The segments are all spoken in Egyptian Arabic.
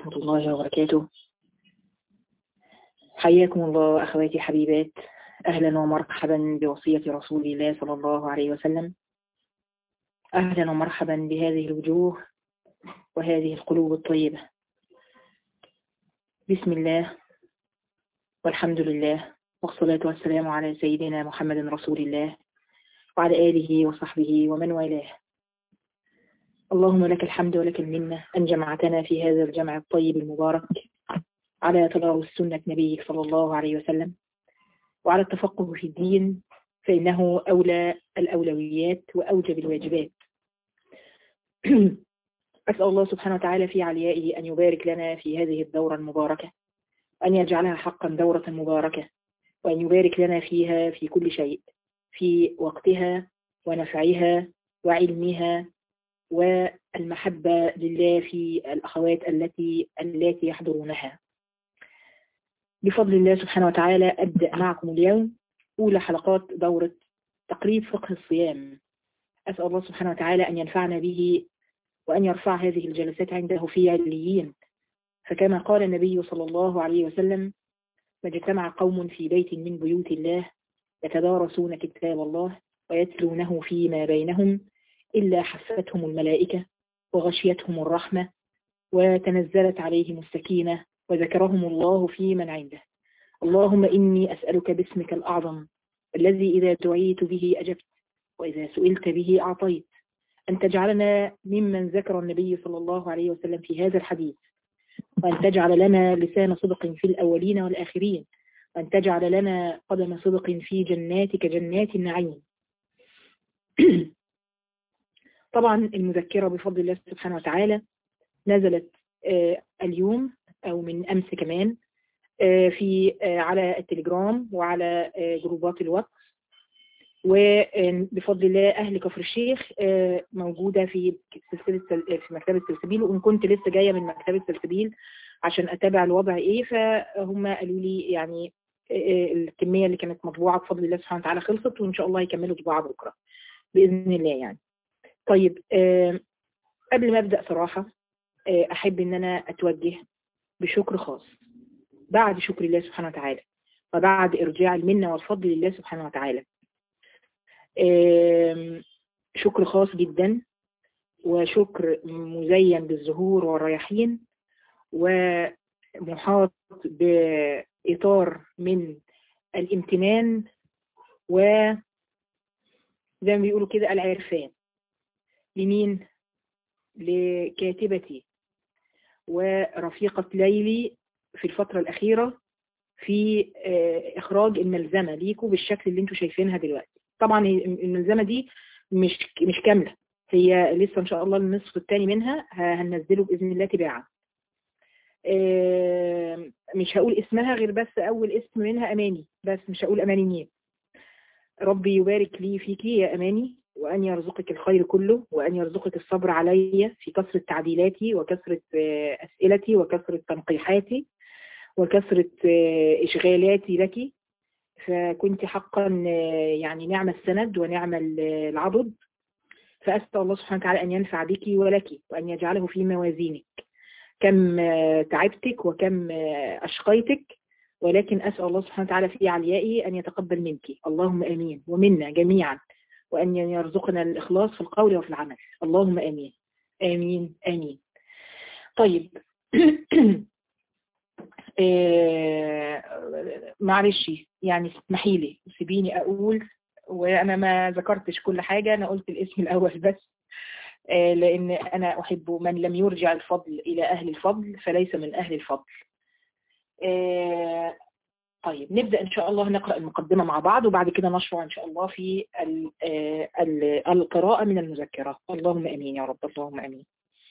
ورحمة الله وبركاته حياكم الله أخواتي الحبيبات أهلا ومرحبا بوصية رسول الله صلى الله عليه وسلم أهلا ومرحبا بهذه الوجوه وهذه القلوب الطيبة بسم الله والحمد لله والصلاة والسلام على سيدنا محمد رسول الله وعلى آله وصحبه ومن والاه اللهم لك الحمد ولك المنة أن جمعتنا في هذا الجمع الطيب المبارك على تدارس سنة نبيك صلى الله عليه وسلم وعلى التفقه في الدين فإنه أولى الأولويات وأوجب الواجبات أسأل الله سبحانه وتعالى في عليائه أن يبارك لنا في هذه الدورة المباركة وأن يجعلها حقا دورة مباركة وأن يبارك لنا فيها في كل شيء في وقتها ونفعها وعلمها والمحبة لله في الأخوات التي التي يحضرونها بفضل الله سبحانه وتعالى أبدأ معكم اليوم أولى حلقات دورة تقريب فقه الصيام أسأل الله سبحانه وتعالى أن ينفعنا به وأن يرفع هذه الجلسات عنده في عليين فكما قال النبي صلى الله عليه وسلم ما اجتمع قوم في بيت من بيوت الله يتدارسون كتاب الله ويتلونه فيما بينهم إلا حفتهم الملائكة وغشيتهم الرحمة وتنزلت عليهم السكينة وذكرهم الله في من عنده اللهم إني أسألك باسمك الأعظم الذي إذا دعيت به أجبت وإذا سئلت به أعطيت أن تجعلنا ممن ذكر النبي صلى الله عليه وسلم في هذا الحديث وأن تجعل لنا لسان صدق في الأولين والآخرين وأن تجعل لنا قدم صدق في جناتك جنات النعيم طبعا المذكرة بفضل الله سبحانه وتعالى نزلت اليوم أو من أمس كمان في على التليجرام وعلى جروبات الواتس وبفضل الله أهل كفر الشيخ موجودة في سلسلة في مكتبة سلسبيل وإن كنت لسه جاية من مكتبة سلسبيل عشان أتابع الوضع إيه فهم قالوا لي يعني الكمية اللي كانت مطبوعة بفضل الله سبحانه وتعالى خلصت وإن شاء الله يكملوا طباعة بكرة بإذن الله يعني طيب قبل ما أبدأ صراحة أحب إن أنا أتوجه بشكر خاص بعد شكر الله سبحانه وتعالى وبعد إرجاع المنة والفضل لله سبحانه وتعالى شكر خاص جدا وشكر مزين بالزهور والرياحين ومحاط بإطار من الامتنان و زي ما بيقولوا كده العرفان لمين لكاتبتي ورفيقة ليلي في الفترة الأخيرة في إخراج الملزمة ليكوا بالشكل اللي انتوا شايفينها دلوقتي طبعا الملزمة دي مش مش كاملة هي لسه إن شاء الله النصف الثاني منها هننزله بإذن الله تباعا مش هقول اسمها غير بس أول اسم منها أماني بس مش هقول أماني مين ربي يبارك لي فيكي يا أماني وأن يرزقك الخير كله وأن يرزقك الصبر علي في كثرة تعديلاتي وكثرة أسئلتي وكثرة تنقيحاتي وكثرة إشغالاتي لك فكنت حقا يعني نعم السند ونعم العضد فأسأل الله سبحانه وتعالى أن ينفع بك ولك وأن يجعله في موازينك كم تعبتك وكم أشقيتك ولكن أسأل الله سبحانه وتعالى في عليائه أن يتقبل منك اللهم آمين ومنا جميعا وأن يرزقنا الإخلاص في القول وفي العمل اللهم آمين آمين آمين طيب معلش يعني اسمحي لي سيبيني أقول وأنا ما ذكرتش كل حاجة أنا قلت الاسم الأول بس لأن أنا أحب من لم يرجع الفضل إلى أهل الفضل فليس من أهل الفضل طيب نبدأ إن شاء الله نقرأ المقدمة مع بعض وبعد كده نشرع إن شاء الله في ال ال القراءة من المذكرة اللهم أمين يا رب اللهم أمين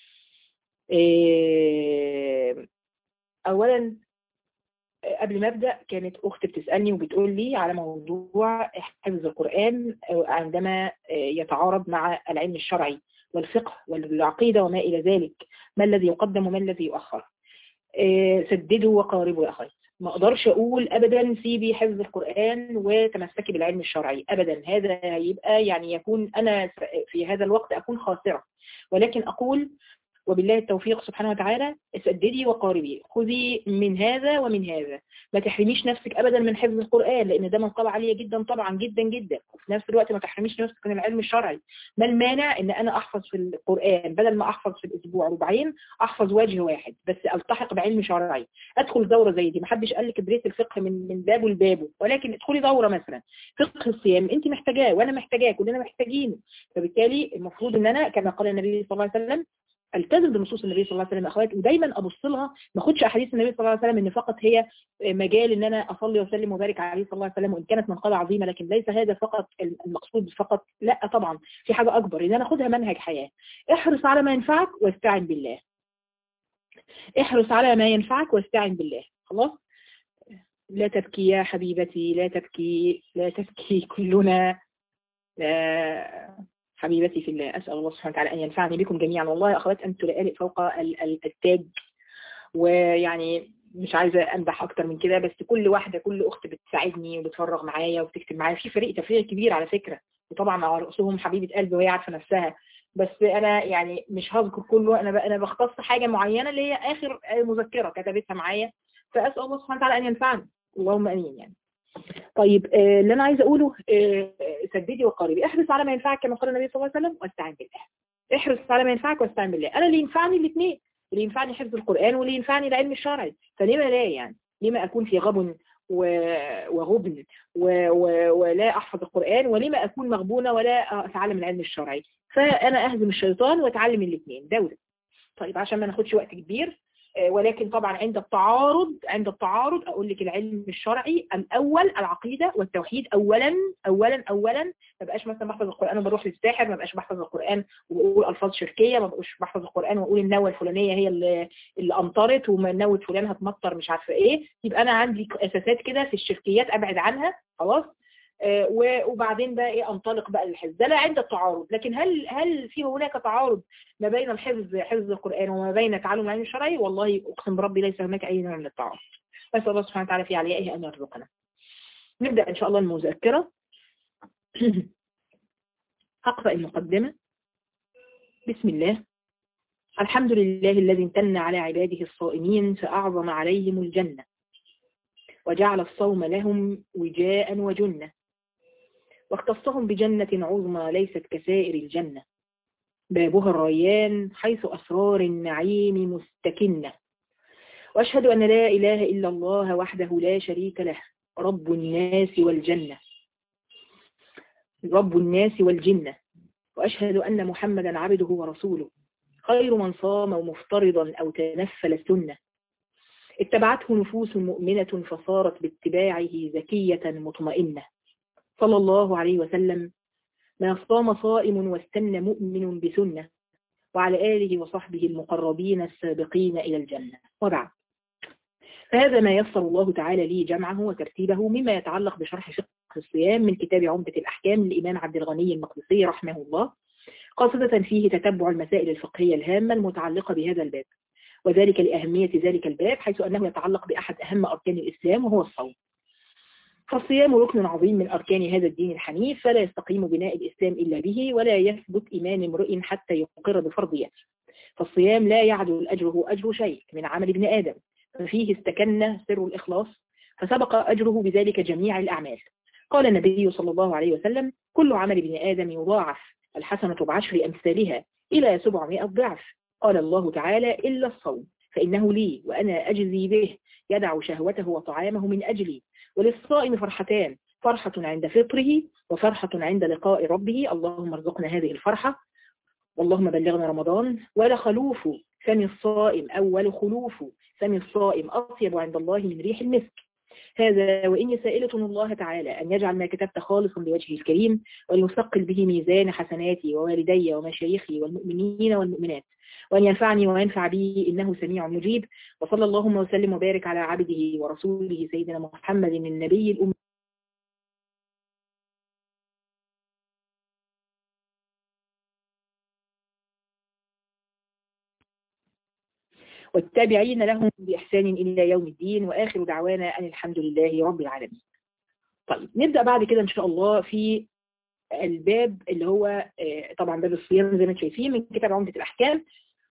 أولا قبل ما أبدأ كانت أختي بتسألني وبتقول لي على موضوع حفظ القرآن عندما يتعارض مع العلم الشرعي والفقه والعقيدة وما إلى ذلك ما الذي يقدم وما الذي يؤخر سددوا وقاربوا يا أخي ما اقدرش اقول ابدا سيبي حفظ القرآن وتمسكي بالعلم الشرعي ابدا هذا يبقى يعني يكون انا في هذا الوقت اكون خاسرة ولكن اقول وبالله التوفيق سبحانه وتعالى سددي وقاربي خذي من هذا ومن هذا ما تحرميش نفسك ابدا من حفظ القرآن لان ده منقبة عالية جدا طبعا جدا جدا وفي نفس الوقت ما تحرميش نفسك من العلم الشرعي ما المانع ان انا احفظ في القرآن بدل ما احفظ في الاسبوع ربعين احفظ وجه واحد بس التحق بعلم شرعي ادخل دورة زي دي ما حدش قال لك ادرسي الفقه من من بابه لبابه ولكن ادخلي دورة مثلا فقه الصيام انت محتاجاه وانا محتاجاه كلنا محتاجينه فبالتالي المفروض ان انا كما قال النبي صلى الله عليه وسلم التزم بنصوص النبي صلى الله عليه وسلم اخوات ودايما ابص لها ما اخدش احاديث النبي صلى الله عليه وسلم ان فقط هي مجال ان انا اصلي واسلم وبارك عليه صلى الله عليه وسلم وان كانت منقبه عظيمه لكن ليس هذا فقط المقصود فقط لا طبعا في حاجه اكبر ان انا اخدها منهج حياه احرص على ما ينفعك واستعن بالله احرص على ما ينفعك واستعن بالله خلاص لا تبكي يا حبيبتي لا تبكي لا تبكي كلنا لا حبيبتي في الله أسأل الله سبحانه وتعالى أن ينفعني بكم جميعا والله يا أخوات أنتم لآلئ فوق التاج ويعني مش عايزة أمدح أكتر من كده بس كل واحدة كل أخت بتساعدني وبتفرغ معايا وبتكتب معايا في فريق تفريغ كبير على فكرة وطبعا على رأسهم حبيبة قلبي وهي عارفة نفسها بس أنا يعني مش هذكر كله أنا أنا بختص حاجة معينة اللي هي آخر مذكرة كتبتها معايا فأسأل الله سبحانه وتعالى أن ينفعني اللهم أمين يعني طيب آه اللي انا عايزه اقوله آه سددي وقاربي احرص على ما ينفعك كما قال النبي صلى الله عليه وسلم واستعن بالله احرص على ما ينفعك واستعن بالله انا اللي ينفعني الاثنين اللي ينفعني حفظ القرآن واللي ينفعني العلم الشرعي فلما لا يعني لما اكون في غبن وغبن ولا احفظ القرآن ولما اكون مغبونة ولا اتعلم العلم الشرعي فانا اهزم الشيطان واتعلم الاثنين دولة طيب عشان ما ناخدش وقت كبير ولكن طبعا عند التعارض عند التعارض اقول لك العلم الشرعي الاول العقيده والتوحيد اولا اولا اولا ما بقاش مثلا بحفظ القران وبروح للساحر ما بقاش بحفظ القران وبقول الفاظ شركيه ما بقاش بحفظ القران واقول النوه الفلانيه هي اللي, اللي امطرت ونوه فلان هتمطر مش عارفه ايه يبقى انا عندي اساسات كده في الشركيات ابعد عنها خلاص وبعدين بقى ايه انطلق بقى للحفظ ده لا عند التعارض لكن هل هل في هناك تعارض ما بين الحفظ حفظ القرآن وما بين تعلم العلم الشرعي والله اقسم بربي ليس هناك اي نوع من التعارض نسال الله سبحانه وتعالى في عليائه ان يرزقنا نبدا ان شاء الله المذكره هقرا المقدمه بسم الله الحمد لله الذي امتن على عباده الصائمين فاعظم عليهم الجنه وجعل الصوم لهم وجاء وجنه واختصهم بجنة عظمى ليست كسائر الجنة بابها الريان حيث أسرار النعيم مستكنة وأشهد أن لا إله إلا الله وحده لا شريك له رب الناس والجنة رب الناس والجنة وأشهد أن محمدا عبده ورسوله خير من صام ومفترضا أو تنفل السنة اتبعته نفوس مؤمنة فصارت باتباعه زكية مطمئنة صلى الله عليه وسلم ما صام صائم واستنى مؤمن بسنة وعلى آله وصحبه المقربين السابقين إلى الجنة وبعد فهذا ما يسر الله تعالى لي جمعه وترتيبه مما يتعلق بشرح فقه الصيام من كتاب عمدة الأحكام للإمام عبد الغني المقدسي رحمه الله خاصة فيه تتبع المسائل الفقهية الهامة المتعلقة بهذا الباب وذلك لأهمية ذلك الباب حيث أنه يتعلق بأحد أهم أركان الإسلام وهو الصوم فالصيام ركن عظيم من أركان هذا الدين الحنيف فلا يستقيم بناء الإسلام إلا به ولا يثبت إيمان امرئ حتى يقر بفرضيته فالصيام لا يعدل أجره أجر شيء من عمل ابن آدم ففيه استكن سر الإخلاص فسبق أجره بذلك جميع الأعمال قال النبي صلى الله عليه وسلم كل عمل ابن آدم يضاعف الحسنة بعشر أمثالها إلى سبعمائة ضعف قال الله تعالى إلا الصوم فإنه لي وأنا أجزي به يدع شهوته وطعامه من أجلي وللصائم فرحتان فرحة عند فطره وفرحة عند لقاء ربه اللهم ارزقنا هذه الفرحة اللهم بلغنا رمضان ولخلوف فم الصائم أو ولخلوف فم الصائم أطيب عند الله من ريح المسك هذا وإني سائلة الله تعالى أن يجعل ما كتبت خالصا لوجهه الكريم وأن يثقل به ميزان حسناتي ووالدي ومشايخي والمؤمنين والمؤمنات وأن ينفعني وينفع به إنه سميع مجيب وصلى اللهم وسلم وبارك على عبده ورسوله سيدنا محمد النبي الأمي والتابعين لهم بإحسان إلى يوم الدين وآخر دعوانا أن الحمد لله رب العالمين طيب نبدأ بعد كده إن شاء الله في الباب اللي هو طبعا باب الصيام زي ما انتم شايفين من كتاب عمدة الأحكام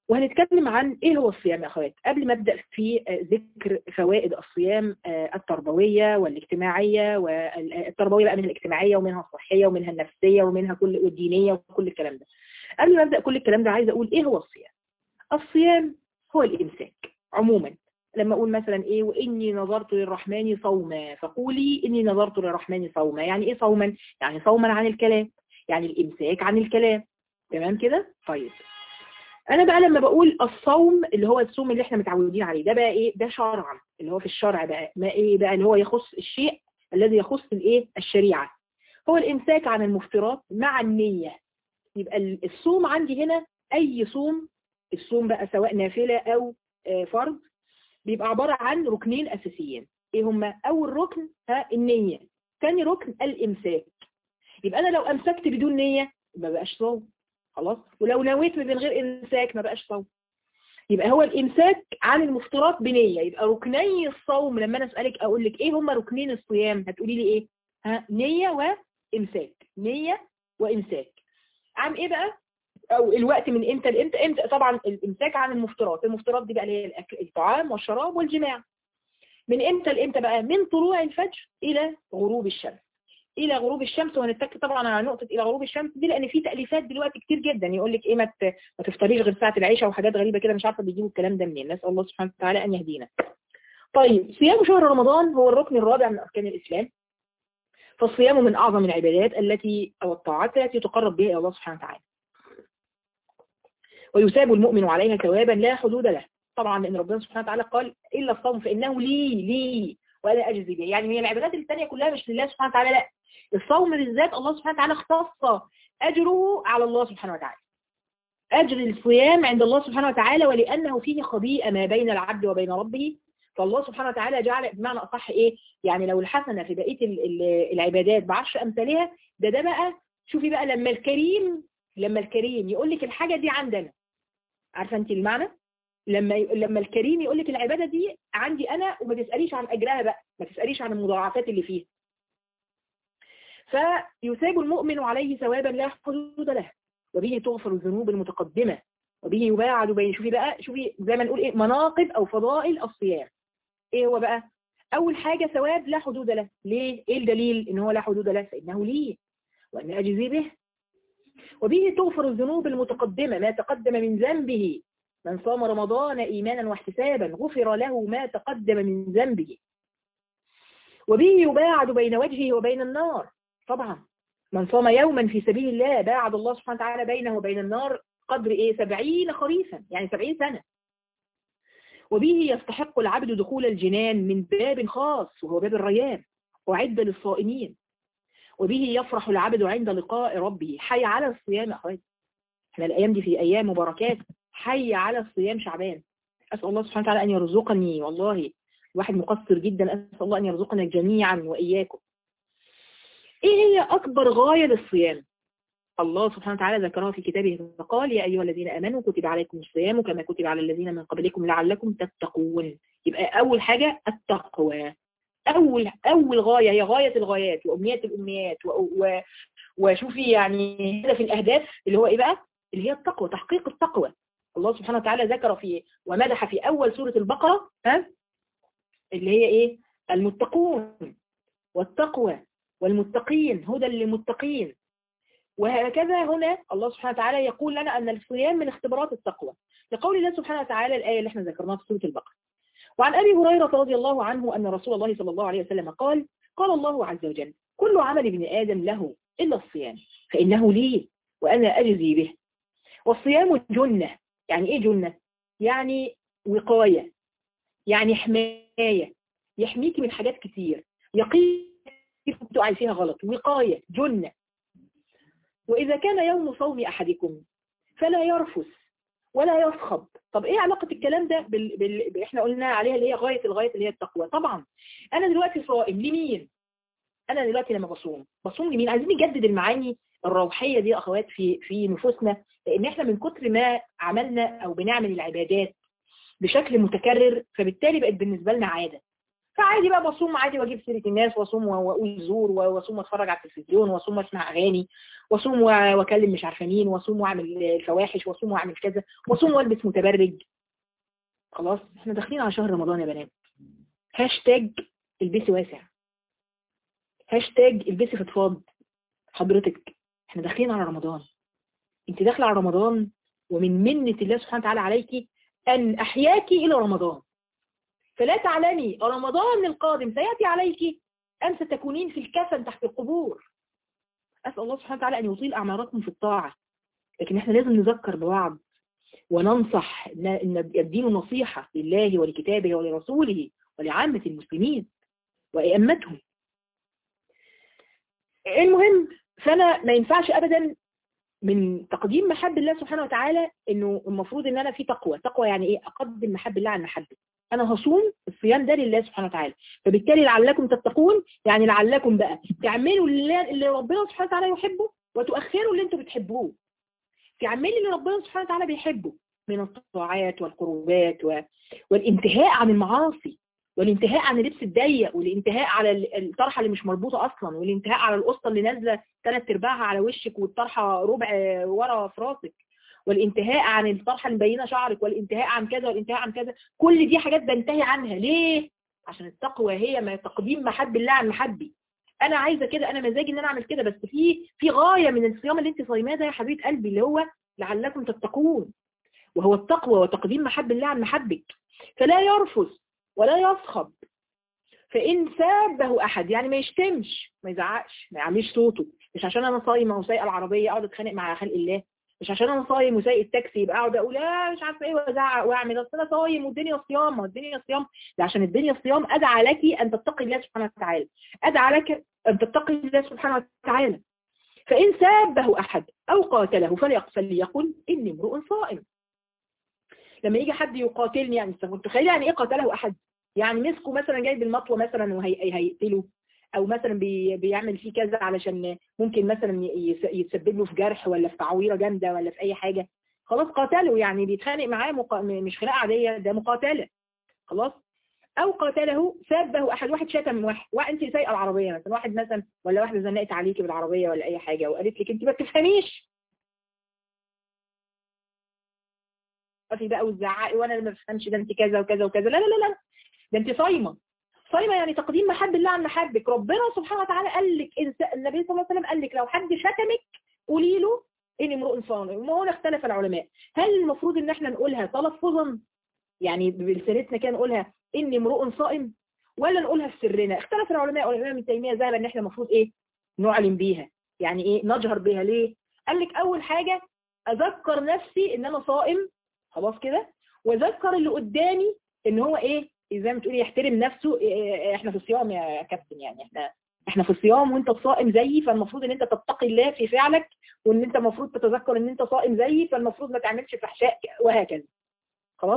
وهنتكلم عن ايه هو الصيام يا اخوات قبل ما ابدا في ذكر فوائد الصيام التربويه والاجتماعيه والتربويه بقى من الاجتماعيه ومنها الصحيه ومنها النفسيه ومنها كل والدينيه وكل الكلام ده قبل ما ابدا كل الكلام ده عايزه اقول ايه هو الصيام الصيام هو الامساك عموما لما اقول مثلا ايه واني نظرت للرحمن صوما فقولي اني نظرت للرحمن صوما يعني ايه صوما يعني صوما عن الكلام يعني الامساك عن الكلام تمام كده طيب انا بقى لما بقول الصوم اللي هو الصوم اللي احنا متعودين عليه ده بقى ايه ده شرعا اللي هو في الشرع بقى ما ايه بقى اللي هو يخص الشيء الذي يخص الايه الشريعه هو الامساك عن المفطرات مع النيه يبقى الصوم عندي هنا اي صوم الصوم بقى سواء نافله او فرض بيبقى عباره عن ركنين اساسيين ايه هما اول ركن ها النيه ثاني ركن الامساك يبقى انا لو امسكت بدون نيه ما بقاش صوم خلاص ولو نويت من غير امساك ما بقاش صوم يبقى هو الامساك عن المفطرات بنيه يبقى ركني الصوم لما انا اسالك اقول لك ايه هما ركنين الصيام هتقولي لي ايه ها نيه وامساك نيه وامساك عن ايه بقى او الوقت من امتى لامتى امتى طبعا الامساك عن المفطرات المفطرات دي بقى اللي هي الاكل الطعام والشراب والجماع من امتى لامتى بقى من طلوع الفجر الى غروب الشمس الى غروب الشمس وهنتك طبعا على نقطه الى غروب الشمس دي لان في تاليفات دلوقتي كتير جدا يقول لك ايه ما ما تفطريش غير ساعه العشاء وحاجات غريبه كده مش عارفه بيجيبوا الكلام ده منين نسال الله سبحانه وتعالى ان يهدينا طيب صيام شهر رمضان هو الركن الرابع من اركان الاسلام فالصيام من اعظم العبادات التي او الطاعات التي تقرب بها الى الله سبحانه وتعالى ويثاب المؤمن عليها ثوابا لا حدود له طبعا لان ربنا سبحانه وتعالى قال الا الصوم فانه لي لي وانا اجزي به يعني هي العبادات الثانيه كلها مش لله سبحانه وتعالى لا الصوم بالذات الله سبحانه وتعالى اختص اجره على الله سبحانه وتعالى اجر الصيام عند الله سبحانه وتعالى ولانه فيه خبيئه ما بين العبد وبين ربه فالله سبحانه وتعالى جعل بمعنى اصح ايه يعني لو الحسنه في بقيه العبادات بعشر امثالها ده ده بقى شوفي بقى لما الكريم لما الكريم يقول لك الحاجه دي عندنا عارفه انت المعنى لما لما الكريم يقول لك العباده دي عندي انا وما تساليش عن اجرها بقى ما تساليش عن المضاعفات اللي فيها فيثاب المؤمن عليه ثوابا لا حدود له وبه تغفر الذنوب المتقدمه وبه يباعد بين شوفي بقى شوفي زي ما نقول ايه مناقب او فضائل الصيام ايه هو بقى اول حاجه ثواب لا حدود له ليه ايه الدليل ان هو لا حدود له فانه لي وان اجزي به وبه تغفر الذنوب المتقدمة ما تقدم من ذنبه من صام رمضان إيمانا واحتسابا غفر له ما تقدم من ذنبه وبه يباعد بين وجهه وبين النار طبعا من صام يوما في سبيل الله باعد الله سبحانه وتعالى بينه وبين النار قدر ايه سبعين خريفا يعني سبعين سنة وبه يستحق العبد دخول الجنان من باب خاص وهو باب الريان وعد للصائمين وبه يفرح العبد عند لقاء ربه حي على الصيام أخوات احنا الأيام دي في أيام مباركات حي على الصيام شعبان أسأل الله سبحانه وتعالى أن يرزقني والله الواحد مقصر جدا أسأل الله أن يرزقنا جميعا وإياكم إيه هي أكبر غاية للصيام الله سبحانه وتعالى ذكرها في كتابه فقال يا أيها الذين أمنوا كتب عليكم الصيام كما كتب على الذين من قبلكم لعلكم تتقون يبقى أول حاجة التقوى أول أول غاية هي غاية الغايات وأمنيات الأمنيات و... و... وشوفي يعني هدف الأهداف اللي هو إيه بقى اللي هي التقوى تحقيق التقوى الله سبحانه وتعالى ذكر في ومدح في أول سورة البقرة ها اللي هي إيه المتقون والتقوى والمتقين هدى للمتقين وهكذا هنا الله سبحانه وتعالى يقول لنا أن الصيام من اختبارات التقوى لقول الله سبحانه وتعالى الآية اللي احنا ذكرناها في سورة البقرة وعن أبي هريرة رضي الله عنه أن رسول الله صلى الله عليه وسلم قال قال الله عز وجل كل عمل ابن آدم له إلا الصيام فإنه لي وأنا أجزي به والصيام جنة يعني إيه جنة؟ يعني وقاية يعني حماية يحميك من حاجات كتير يقين تقعي فيها غلط وقاية جنة وإذا كان يوم صوم أحدكم فلا يرفث ولا يصخب طب ايه علاقة الكلام ده بال... بال... احنا قلنا عليها اللي هي غاية الغاية اللي هي التقوى طبعا انا دلوقتي صائم لمين انا دلوقتي لما بصوم بصوم لمين عايزين نجدد المعاني الروحية دي اخوات في في نفوسنا لان احنا من كتر ما عملنا او بنعمل العبادات بشكل متكرر فبالتالي بقت بالنسبة لنا عادة فعادي بقى بصوم عادي واجيب سيره الناس واصوم واقول زور واصوم واتفرج على التلفزيون واصوم واسمع اغاني واصوم واكلم مش عارفه مين واصوم واعمل الفواحش واصوم واعمل كذا واصوم والبس متبرج خلاص احنا داخلين على شهر رمضان يا بنات هاشتاج البسي واسع هاشتاج البسي فضفاض حضرتك احنا داخلين على رمضان انت داخله على رمضان ومن منة الله سبحانه وتعالى عليك ان احياك الى رمضان فلا تعلمي رمضان القادم سيأتي عليك أم ستكونين في الكفن تحت القبور أسأل الله سبحانه وتعالى أن يطيل أعماركم في الطاعة لكن احنا لازم نذكر ببعض وننصح ان الدين نصيحة لله ولكتابه ولرسوله ولعامة المسلمين وأئمتهم المهم فأنا ما ينفعش أبدا من تقديم محب الله سبحانه وتعالى انه المفروض ان انا في تقوى تقوى يعني ايه اقدم محب الله عن محبه انا هصوم الصيام ده لله سبحانه وتعالى فبالتالي لعلكم تتقون يعني لعلكم بقى تعملوا اللي, اللي ربنا سبحانه وتعالى يحبه وتؤخروا اللي انتم بتحبوه تعملوا اللي ربنا سبحانه وتعالى بيحبه من الطاعات والقربات و... والانتهاء عن المعاصي والانتهاء عن اللبس الضيق والانتهاء على الطرحه اللي مش مربوطه اصلا والانتهاء على القصه اللي نازله ثلاث ارباعها على وشك والطرحه ربع ورا في راسك والانتهاء عن الطرحه اللي مبينه شعرك والانتهاء عن كذا والانتهاء عن كذا كل دي حاجات بنتهي عنها ليه عشان التقوى هي ما تقديم محب الله عن محبي انا عايزه كده انا مزاجي ان انا اعمل كده بس في في غايه من الصيام اللي انت صايماه ده يا حبيبه قلبي اللي هو لعلكم تتقون وهو التقوى وتقديم محب الله عن محبك فلا يرفث ولا يصخب فإن سابه أحد يعني ما يشتمش ما يزعقش ما يعملش صوته مش عشان أنا صايمة وسايقة العربية أقعد أتخانق مع خلق الله مش عشان أنا صايم وسايق التاكسي يبقى أقعد أقول لا مش عارفة إيه وأزعق وأعمل أصل أنا صايم والدنيا صيام والدنيا صيام ده عشان الدنيا صيام أدعى لك أن تتقي الله سبحانه وتعالى أدعى لك أن تتقي الله سبحانه وتعالى فإن سابه أحد أو قاتله فليقل إني امرؤ صائم لما يجي حد يقاتلني يعني تخيل يعني ايه قاتله احد يعني مسكه مثلا جايب المطوه مثلا وهيقتله او مثلا بي بيعمل فيه كذا علشان ممكن مثلا يتسبب له في جرح ولا في تعويره جامده ولا في اي حاجه خلاص قاتله يعني بيتخانق معاه مقا... مش خناقه عاديه ده مقاتله خلاص او قاتله سابه احد واحد شتم واحد وانت سايقه العربيه مثلا واحد مثلا ولا واحده زنقت عليكي بالعربيه ولا اي حاجه وقالت لك انت ما بتفهميش في بقى وتزعقي وانا اللي ما بفهمش ده انت كذا وكذا وكذا لا لا لا لا ده انت صايمه صايمه يعني تقديم محب الله عن محبك ربنا سبحانه وتعالى قال لك النبي صلى الله عليه وسلم قال لك لو حد شتمك قولي له اني امرؤ صائم ما هنا اختلف العلماء هل المفروض ان احنا نقولها تلفظا يعني بلسانتنا كده نقولها اني امرؤ صائم ولا نقولها في سرنا اختلف العلماء والامام ابن تيميه ذهب ان احنا المفروض ايه نعلن بيها يعني ايه نجهر بيها ليه قال لك اول حاجه اذكر نفسي ان انا صائم خلاص كده واذكر اللي قدامي ان هو ايه زي ما تقولي يحترم نفسه إيه احنا في الصيام يا كابتن يعني احنا احنا في الصيام وانت صائم زيي فالمفروض ان انت تتقي الله في فعلك وان انت المفروض تتذكر ان انت صائم زيي فالمفروض ما تعملش فحشاء وهكذا خلاص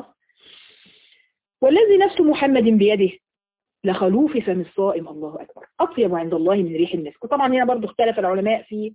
والذي نفس محمد بيده لخلوف فم الصائم الله اكبر اطيب عند الله من ريح المسك وطبعا هنا برضو اختلف العلماء في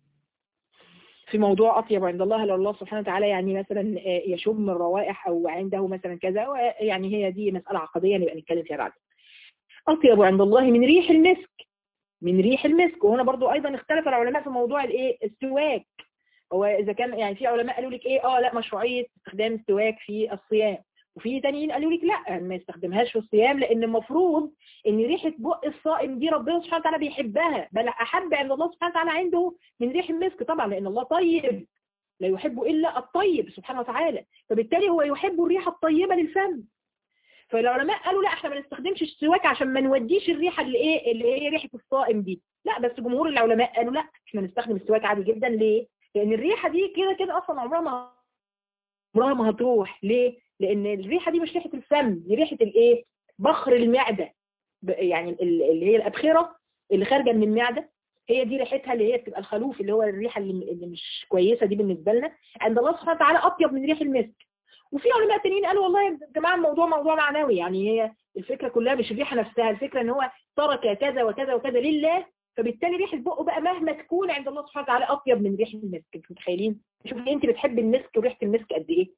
في موضوع أطيب عند الله لله الله سبحانه وتعالى يعني مثلا يشم الروائح أو عنده مثلا كذا يعني هي دي مسألة عقدية نبقى نتكلم فيها بعد أطيب عند الله من ريح المسك من ريح المسك وهنا برضو أيضا اختلف العلماء في موضوع الايه السواك هو إذا كان يعني في علماء قالوا لك إيه آه لا مشروعية استخدام السواك في الصيام وفي تانيين قالوا لك لا ما يستخدمهاش في الصيام لان المفروض ان ريحه بق الصائم دي ربنا سبحانه وتعالى بيحبها بل احب عند الله سبحانه وتعالى عنده من ريح المسك طبعا لان الله طيب لا يحب الا الطيب سبحانه وتعالى فبالتالي هو يحب الريحه الطيبه للفم فالعلماء قالوا لا احنا ما نستخدمش السواك عشان ما نوديش الريحه اللي ايه اللي هي ريحه الصائم دي لا بس جمهور العلماء قالوا لا احنا نستخدم السواك عادي جدا ليه لان الريحه دي كده كده اصلا عمرها ما عمرها ما هتروح ليه لان الريحه دي مش ريحه الفم دي ريحه الايه بخر المعده يعني اللي هي الابخره اللي خارجه من المعده هي دي ريحتها اللي هي بتبقى الخلوف اللي هو الريحه اللي, اللي مش كويسه دي بالنسبه لنا عند الله سبحانه وتعالى اطيب من ريح المسك وفي علماء تانيين قالوا والله يا جماعه الموضوع موضوع معنوي يعني هي الفكره كلها مش الريحه نفسها الفكره ان هو ترك كذا وكذا وكذا لله فبالتالي ريحه بقه بقى مهما تكون عند الله سبحانه وتعالى اطيب من ريح المسك انتوا متخيلين شوفي انت بتحبي المسك وريحه المسك قد ايه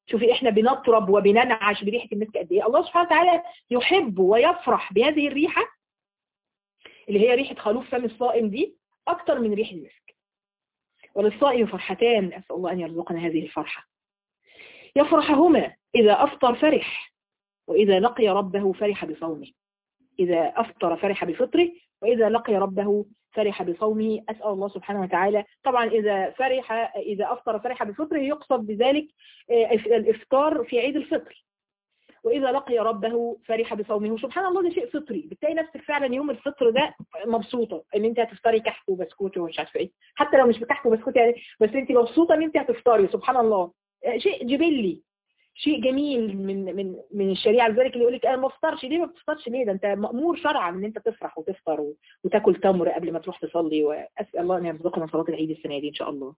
شوفي احنا بنطرب وبننعش بريحة المسك قد ايه الله سبحانه وتعالى يحب ويفرح بهذه الريحة اللي هي ريحة خلوف فم الصائم دي اكتر من ريح المسك وللصائم فرحتان اسال الله ان يرزقنا هذه الفرحة يفرحهما اذا افطر فرح واذا لقي ربه فرح بصومه اذا افطر فرح بفطره واذا لقي ربه فرح بصومه أسأل الله سبحانه وتعالى طبعا إذا فرح إذا أفطر فرح بفطره يقصد بذلك الإفطار في عيد الفطر وإذا لقي ربه فرح بصومه سبحان الله ده شيء فطري بتلاقي نفسك فعلا يوم الفطر ده مبسوطة ان انت هتفطري كحك وبسكوت ومش عارفه ايه حتى لو مش بكحك وبسكوت يعني بس انت مبسوطة ان انت هتفطري سبحان الله شيء جبلي شيء جميل من من من الشريعه لذلك اللي يقول لك انا ما بفطرش ليه ما بتفطرش ليه ده انت مامور شرعا ان انت تفرح وتفطر وتاكل تمر قبل ما تروح تصلي واسال الله ان يرزقنا صلاه العيد السنه دي ان شاء الله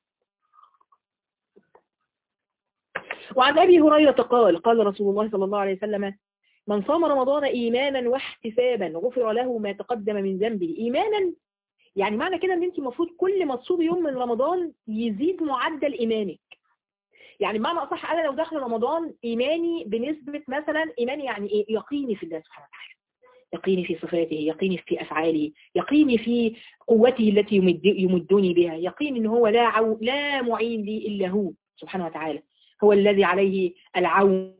وعن ابي هريره قال قال رسول الله صلى الله عليه وسلم من صام رمضان ايمانا واحتسابا غفر له ما تقدم من ذنبه ايمانا يعني معنى كده ان انت المفروض كل ما تصومي يوم من رمضان يزيد معدل ايمانك يعني بمعنى اصح انا لو داخل رمضان ايماني بنسبة مثلا ايماني يعني ايه يقيني في الله سبحانه وتعالى يقيني في صفاته يقيني في افعاله يقيني في قوته التي يمد يمدني بها يقيني ان هو لا عو لا معين لي الا هو سبحانه وتعالى هو الذي عليه العون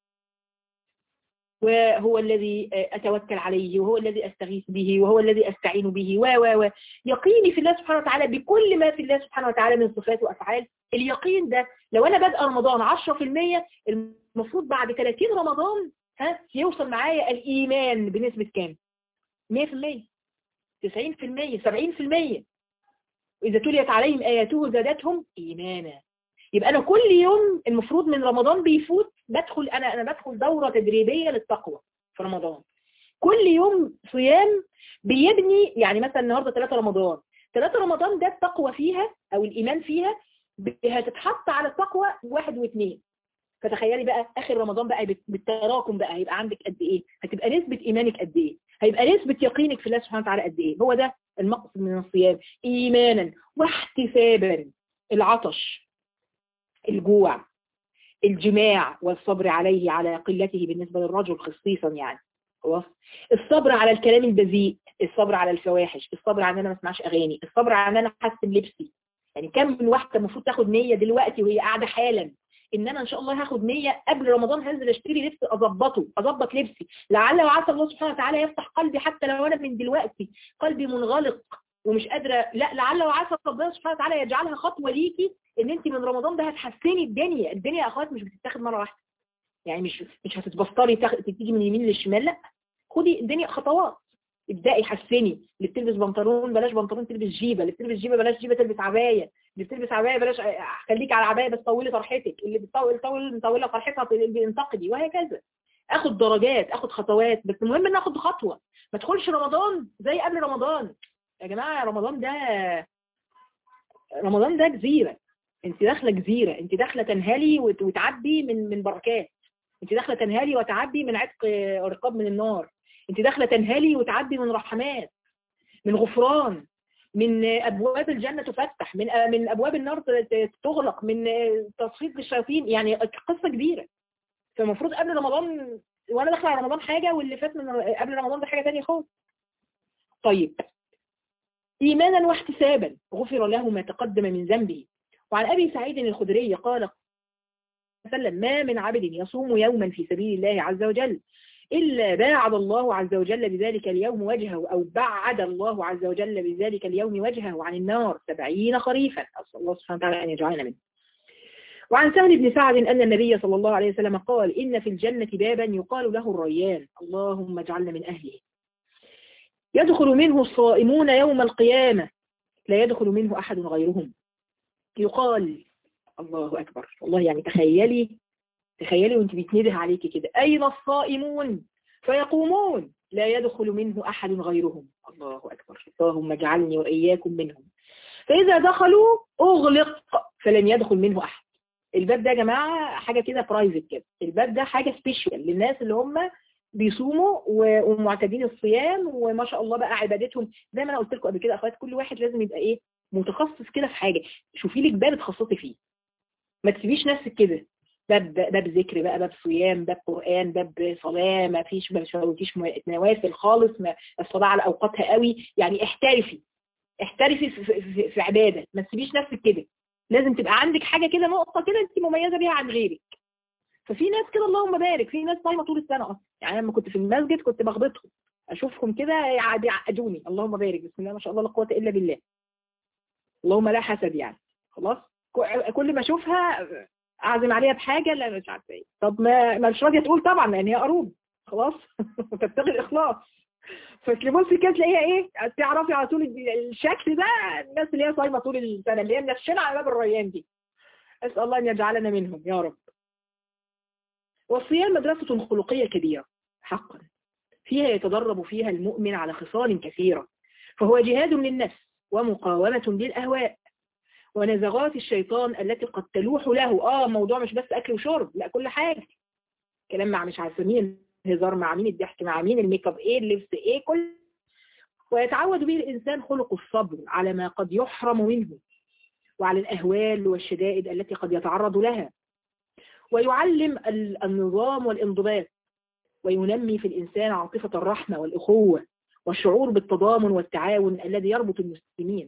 وهو الذي أتوكل عليه وهو الذي أستغيث به وهو الذي أستعين به و و و يقيني في الله سبحانه وتعالى بكل ما في الله سبحانه وتعالى من صفات وأفعال اليقين ده لو أنا بادئه رمضان 10% المفروض بعد 30 رمضان ها يوصل معايا الإيمان بنسبة كام 100% 90% 70% وإذا تليت عليهم آياته زادتهم إيمانا يبقى أنا كل يوم المفروض من رمضان بيفوت بدخل أنا أنا بدخل دورة تدريبية للتقوى في رمضان كل يوم صيام بيبني يعني مثلا النهاردة 3 رمضان 3 رمضان ده التقوى فيها أو الإيمان فيها هتتحط على التقوى واحد واثنين فتخيلي بقى آخر رمضان بقى بالتراكم بقى هيبقى عندك قد إيه هتبقى نسبة إيمانك قد إيه هيبقى نسبة يقينك في الله سبحانه وتعالى قد إيه هو ده المقصد من الصيام إيمانا واحتسابا العطش الجوع الجماع والصبر عليه على قلته بالنسبة للرجل خصيصا يعني خلاص الصبر على الكلام البذيء الصبر على الفواحش الصبر على ان انا ما اسمعش اغاني الصبر على ان انا احسن لبسي يعني كم من واحده المفروض تاخد نيه دلوقتي وهي قاعده حالا ان انا ان شاء الله هاخد نيه قبل رمضان هنزل اشتري لبس اظبطه اظبط لبسي لعل وعسى الله سبحانه وتعالى يفتح قلبي حتى لو انا من دلوقتي قلبي منغلق ومش قادره لا لعل وعسى ربنا سبحانه وتعالى يجعلها خطوه ليكي ان انت من رمضان ده هتحسني الدنيا الدنيا يا اخوات مش بتتاخد مره واحده يعني مش مش هتتبسطري تيجي من اليمين للشمال لا خدي الدنيا خطوات ابدأي حسني اللي بتلبس بنطلون بلاش بنطلون تلبس جيبه اللي بتلبس جيبه بلاش جيبه تلبس عبايه اللي بتلبس عبايه بلاش خليك على عبايه بس طولي طرحتك اللي بتطول طول مطوله طرحتها انتقدي وهكذا اخد درجات اخد خطوات بس المهم ان اخد خطوه ما تدخلش رمضان زي قبل رمضان يا جماعه رمضان ده رمضان ده جزيره انت داخله جزيره انت داخله تنهلي وتعبي من من بركات انت داخله تنهلي وتعبي من عتق رقاب من النار انت داخله تنهلي وتعبي من رحمات من غفران من ابواب الجنه تفتح من من ابواب النار تغلق من تصفيق الشياطين يعني قصه كبيره فالمفروض قبل رمضان وانا داخله على رمضان حاجه واللي فات من قبل رمضان ده حاجه ثانيه خالص طيب ايمانا واحتسابا غفر له ما تقدم من ذنبه وعن ابي سعيد الخدري قال وسلم ما من عبد يصوم يوما في سبيل الله عز وجل إلا باعد الله عز وجل بذلك اليوم وجهه أو بعد الله عز وجل بذلك اليوم وجهه عن النار سبعين خريفا أسأل الله سبحانه وتعالى أن يجعلنا منه وعن سهل بن سعد أن النبي صلى الله عليه وسلم قال إن في الجنة بابا يقال له الريان اللهم اجعلنا من أهله يدخل منه الصائمون يوم القيامة لا يدخل منه أحد غيرهم يقال الله أكبر والله يعني تخيلي تخيلي وانت بيتنده عليكي كده أين الصائمون فيقومون لا يدخل منه أحد غيرهم الله أكبر اللهم اجعلني وإياكم منهم فإذا دخلوا أغلق فلم يدخل منه أحد الباب ده يا جماعة حاجة كده برايفت كده الباب ده حاجة سبيشال للناس اللي هم بيصوموا ومعتادين الصيام وما شاء الله بقى عبادتهم زي ما انا قلت لكم قبل كده اخوات كل واحد لازم يبقى ايه متخصص كده في حاجة شوفي لك باب تخصصي فيه ما تسيبيش نفسك كده باب باب ذكر بقى باب صيام باب قرآن باب صلاة ما فيش ما فيش نوافل خالص ما الصلاة على أوقاتها قوي يعني احترفي احترفي في, في, في عبادة ما تسيبيش نفسك كده لازم تبقى عندك حاجة كده نقطة كده انت مميزة بيها عن غيرك ففي ناس كده اللهم بارك في ناس صايمة طول السنة اصلا يعني لما كنت في المسجد كنت بخبطهم اشوفهم كده يعقدوني اللهم بارك بسم الله ما شاء الله لا قوة الا بالله اللهم لا حسد يعني خلاص كل ما اشوفها اعزم عليها بحاجة لا مش عارفه ايه طب ما مش راضيه تقول طبعا لان هي قروب خلاص وتبتغي الاخلاص فتبصي كده تلاقيها ايه تعرفي على طول الشكل ده الناس اللي هي صايمه طول السنه اللي هي منشنه على باب الريان دي اسال الله ان يجعلنا منهم يا رب والصيام مدرسة خلقية كبيرة حقا فيها يتدرب فيها المؤمن على خصال كثيرة فهو جهاد للنفس ومقاومة للأهواء ونزغات الشيطان التي قد تلوح له اه موضوع مش بس اكل وشرب لا كل حاجة كلام مع مش عارفه مين الهزار مع مين الضحك مع مين الميك اب ايه اللبس ايه كل ويتعود به الانسان خلق الصبر على ما قد يحرم منه وعلى الاهوال والشدائد التي قد يتعرض لها ويعلم النظام والانضباط وينمي في الانسان عاطفة الرحمة والاخوة والشعور بالتضامن والتعاون الذي يربط المسلمين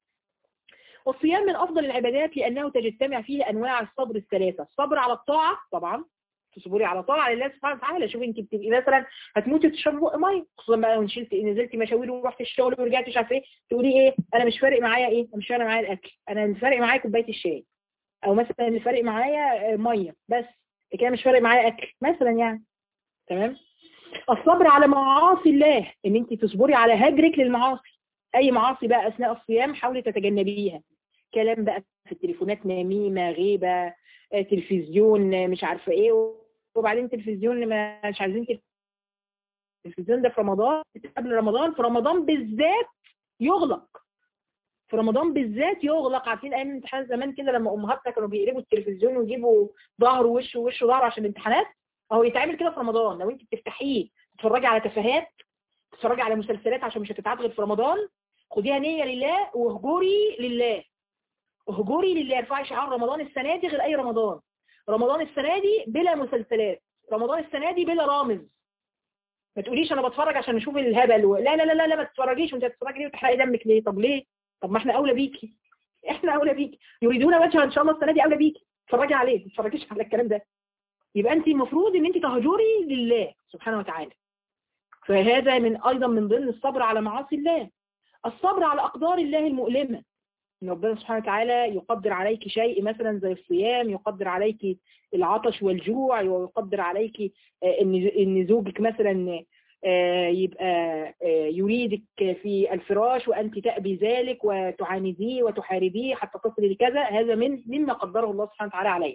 والصيام من أفضل العبادات لأنه تجتمع فيه أنواع الصبر الثلاثة الصبر على الطاعة طبعا تصبري على طاعة لله سبحانه وتعالى شوفي انت بتبقي مثلا هتموتي تشربي بق ميه خصوصا بقى لو نشلت نزلتي مشاوير ورحت الشغل ورجعتي مش عارفه ايه تقولي ايه انا مش فارق معايا ايه مش فارق معايا الاكل انا اللي فارق معايا كوبايه الشاي او مثلا اللي فارق معايا ميه بس كده مش فارق معايا اكل مثلا يعني تمام الصبر على معاصي الله ان انت تصبري على هجرك للمعاصي اي معاصي بقى اثناء الصيام حاولي تتجنبيها كلام بقى في التليفونات نميمة غيبة تلفزيون مش عارفة ايه وبعدين تلفزيون مش عايزين التلفزيون ده في رمضان قبل رمضان في رمضان بالذات يغلق في رمضان بالذات يغلق عارفين ايام الامتحان زمان كده لما امهاتنا كانوا بيقلبوا التلفزيون ويجيبوا ظهر ووش ووش وظهر عشان الامتحانات اهو يتعمل كده في رمضان لو انت بتفتحيه تتفرجي على تفاهات تتفرجي على مسلسلات عشان مش هتتعاد غير في رمضان خديها نية لله واهجري لله اهجري لله ارفعي شعار رمضان السنة دي غير اي رمضان رمضان السنة دي بلا مسلسلات رمضان السنة دي بلا رامز ما تقوليش انا بتفرج عشان اشوف الهبل و... لا لا لا لا ما تتفرجيش وانت هتتفرجي ليه وتحرقي دمك ليه طب ليه طب ما احنا اولى بيكي احنا اولى بيكي يريدون وجهها ان شاء الله السنة دي اولى بيكي اتفرجي عليه ما تتفرجيش على الكلام ده يبقى انت المفروض ان انت تهجري لله سبحانه وتعالى فهذا من ايضا من ضمن الصبر على معاصي الله الصبر على اقدار الله المؤلمه ان ربنا سبحانه وتعالى يقدر عليك شيء مثلا زي الصيام يقدر عليك العطش والجوع ويقدر عليك ان ان زوجك مثلا يبقى يريدك في الفراش وانت تأبي ذلك وتعانديه وتحاربيه حتى تصل لكذا هذا من مما قدره الله سبحانه وتعالى عليه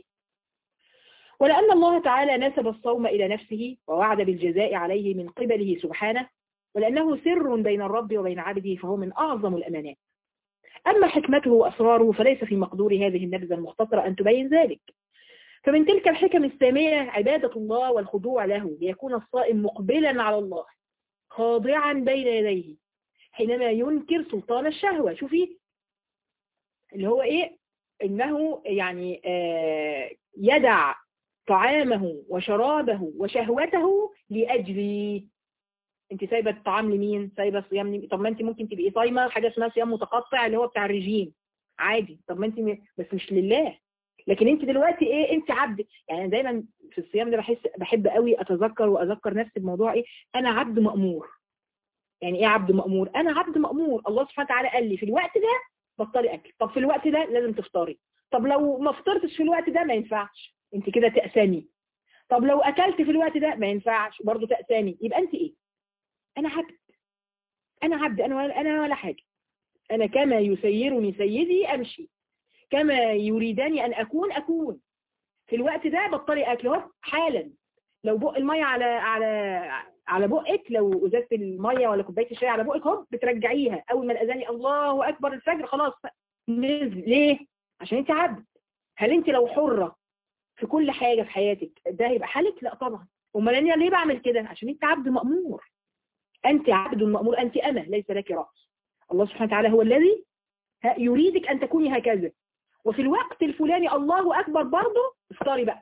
ولأن الله تعالى نسب الصوم إلى نفسه ووعد بالجزاء عليه من قبله سبحانه ولأنه سر بين الرب وبين عبده فهو من أعظم الأمانات أما حكمته وأسراره فليس في مقدور هذه النبذة المختصرة أن تبين ذلك فمن تلك الحكم السامية عبادة الله والخضوع له ليكون الصائم مقبلا على الله خاضعا بين يديه حينما ينكر سلطان الشهوة شوفي اللي هو إيه إنه يعني آه يدع طعامه وشرابه وشهوته لأجلي انت سايبه الطعام لمين سايبه الصيام لمين طب ما انت ممكن تبقي صايمه حاجه اسمها صيام متقطع اللي هو بتاع الرجيم عادي طب ما انت م... بس مش لله لكن انت دلوقتي ايه انت عبد يعني دايما في الصيام ده بحس بحب قوي اتذكر واذكر نفسي بموضوع ايه انا عبد مأمور يعني ايه عبد مأمور انا عبد مأمور الله سبحانه وتعالى قال لي في الوقت ده بطلي اكل طب في الوقت ده لازم تفطري طب لو ما فطرتش في الوقت ده ما ينفعش انت كده تأسامي طب لو اكلت في الوقت ده ما ينفعش برضه تأسامي يبقى انت ايه انا عبد انا عبد انا ولا انا ولا حاجه انا كما يسيرني سيدي امشي كما يريدني ان اكون اكون في الوقت ده بطلي اكل اهو حالا لو بق الميه على على على بقك لو ازازه الميه ولا كوبايه الشاي على بقك اهو بترجعيها اول ما الاذان الله اكبر الفجر خلاص نزل ليه عشان انت عبد هل انت لو حره في كل حاجه في حياتك ده هيبقى حالك لا طبعا امال انا ليه بعمل كده عشان انت عبد مامور أنت عبد مأمور أنت أمة ليس لك رأس الله سبحانه وتعالى هو الذي يريدك أن تكوني هكذا وفي الوقت الفلاني الله أكبر برضه افطري بقى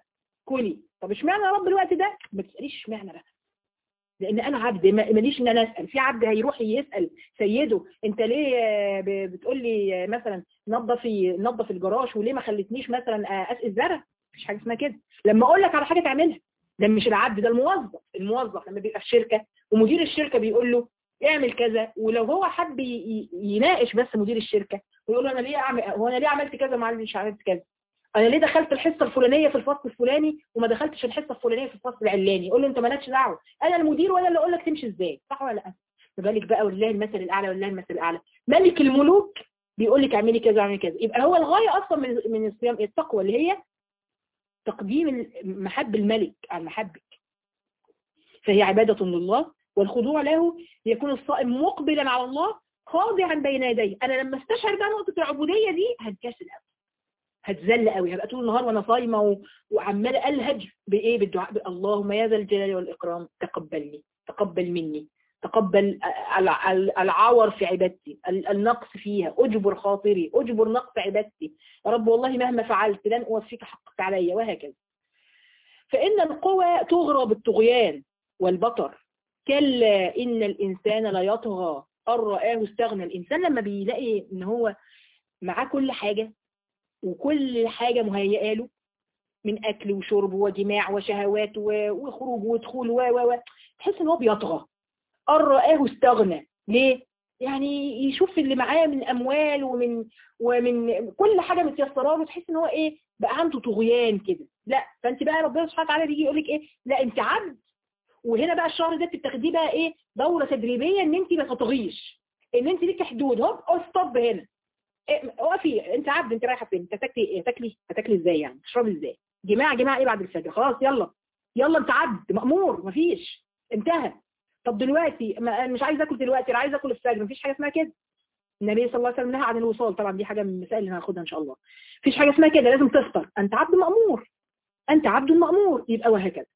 كلي طب اشمعنى يا رب الوقت ده ما تساليش اشمعنى بقى لان انا عبد ماليش ان انا اسال في عبد هيروح يسال سيده انت ليه بتقول لي مثلا نظفي نظف الجراج وليه ما خلتنيش مثلا اسقي الزرع مفيش حاجه اسمها كده لما اقول لك على حاجه تعملها ده مش العبد ده الموظف الموظف لما بيبقى في شركه ومدير الشركه بيقول له اعمل كذا ولو هو حب يناقش بس مدير الشركه ويقول له انا ليه اعمل هو انا ليه عملت كذا ما مش عملت كذا انا ليه دخلت الحصه الفلانيه في الفصل الفلاني وما دخلتش الحصه الفلانيه في الفصل العلاني يقول له انت مالكش دعوه انا المدير وانا اللي اقول لك تمشي ازاي صح ولا لا فبالك بقى ولله المثل الاعلى ولله المثل الاعلى ملك الملوك بيقول لك اعملي كذا واعملي كذا يبقى هو الغايه اصلا من من الصيام التقوى اللي هي تقديم محب الملك على محبك فهي عباده لله والخضوع له يكون الصائم مقبلا على الله خاضعا بين يديه انا لما استشعر بقى نقطه العبوديه دي هتكسل قوي هتذل قوي هبقى طول النهار وانا صايمه و... وعماله الهج بايه بالدعاء اللهم يا ذا الجلال والاكرام تقبلني تقبل مني تقبل العور في عبادتي النقص فيها اجبر خاطري اجبر نقص عبادتي يا رب والله مهما فعلت لن اوفيك حقك علي وهكذا فان القوى تغرى بالطغيان والبطر كلا ان الانسان لا يطغى ان رآه استغنى الانسان لما بيلاقي ان هو معاه كل حاجه وكل حاجة مهيئة له من أكل وشرب وجماع وشهوات وخروج ودخول و و و تحس إن هو بيطغى أن رآه استغنى ليه؟ يعني يشوف اللي معاه من أموال ومن ومن كل حاجة متيسرة له تحس إن هو إيه بقى عنده طغيان كده لا فأنت بقى ربنا سبحانه وتعالى بيجي يقول لك إيه لا أنت عبد وهنا بقى الشهر ده بتاخديه بقى إيه دورة تدريبية إن أنت ما تطغيش إن أنت ليكي حدود هوب ستوب هنا وقفي انت عبد انت رايحه فين انت تاكلي تاكلي هتاكلي ازاي يعني تشربي ازاي جماع جماع ايه بعد الفجر خلاص يلا يلا انت عبد مأمور مفيش انتهى طب دلوقتي مش عايز اكل دلوقتي انا عايز اكل الفجر مفيش حاجه اسمها كده النبي صلى الله عليه وسلم نهى عن الوصال طبعا دي حاجه من المسائل اللي هناخدها ان شاء الله مفيش حاجه اسمها كده لازم تفطر انت عبد مأمور انت عبد مأمور يبقى وهكذا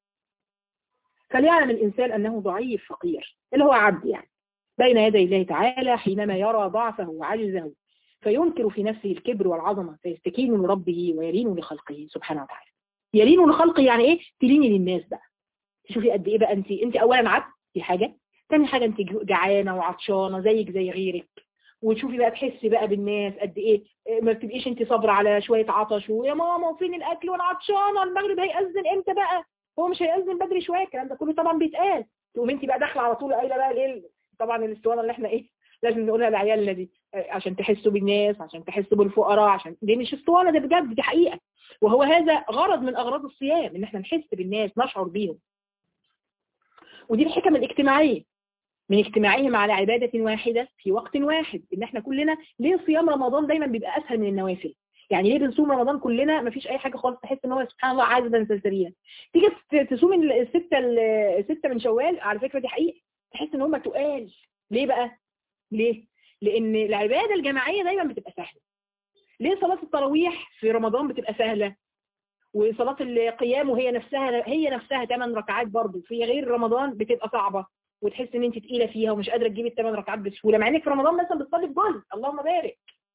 فليعلم الانسان انه ضعيف فقير اللي هو عبد يعني بين يدي الله تعالى حينما يرى ضعفه وعجزه فينكر في نفسه الكبر والعظمة فيستكين لربه ويلين لخلقه سبحانه وتعالى يلين لخلقه يعني ايه تليني للناس بقى شوفي قد ايه بقى انت انت اولا عبد دي حاجة تاني حاجة انت جعانة وعطشانة زيك زي غيرك وتشوفي بقى تحسي بقى بالناس قد ايه ما بتبقيش انت صابرة على شوية عطش ويا ماما وفين الاكل وانا عطشانة المغرب هيأذن امتى بقى هو مش هيأذن بدري شوية الكلام ده كله طبعا بيتقال تقوم انت بقى داخله على طول قايله بقى ايه طبعا الاسطوانه اللي احنا ايه لازم نقولها لعيالنا دي عشان تحسوا بالناس عشان تحسوا بالفقراء عشان دي مش اسطوانه ده بجد دي حقيقه وهو هذا غرض من اغراض الصيام ان احنا نحس بالناس نشعر بيهم ودي الحكم الاجتماعيه من اجتماعهم على عبادة واحدة في وقت واحد ان احنا كلنا ليه صيام رمضان دايما بيبقى اسهل من النوافل يعني ليه بنصوم رمضان كلنا مفيش اي حاجه خالص تحس ان هو سبحان الله عازبا سلسليا تيجي تصوم السته السته من شوال على فكره دي حقيقه تحس ان هم تقال ليه بقى ليه لان العباده الجماعيه دايما بتبقى سهله ليه صلاه التراويح في رمضان بتبقى سهله وصلاه القيام وهي نفسها هي نفسها 8 ركعات برضه في غير رمضان بتبقى صعبه وتحس ان انت تقيله فيها ومش قادره تجيبي الثمان ركعات بسهوله مع انك في رمضان مثلا بتصلي بجزء اللهم بارك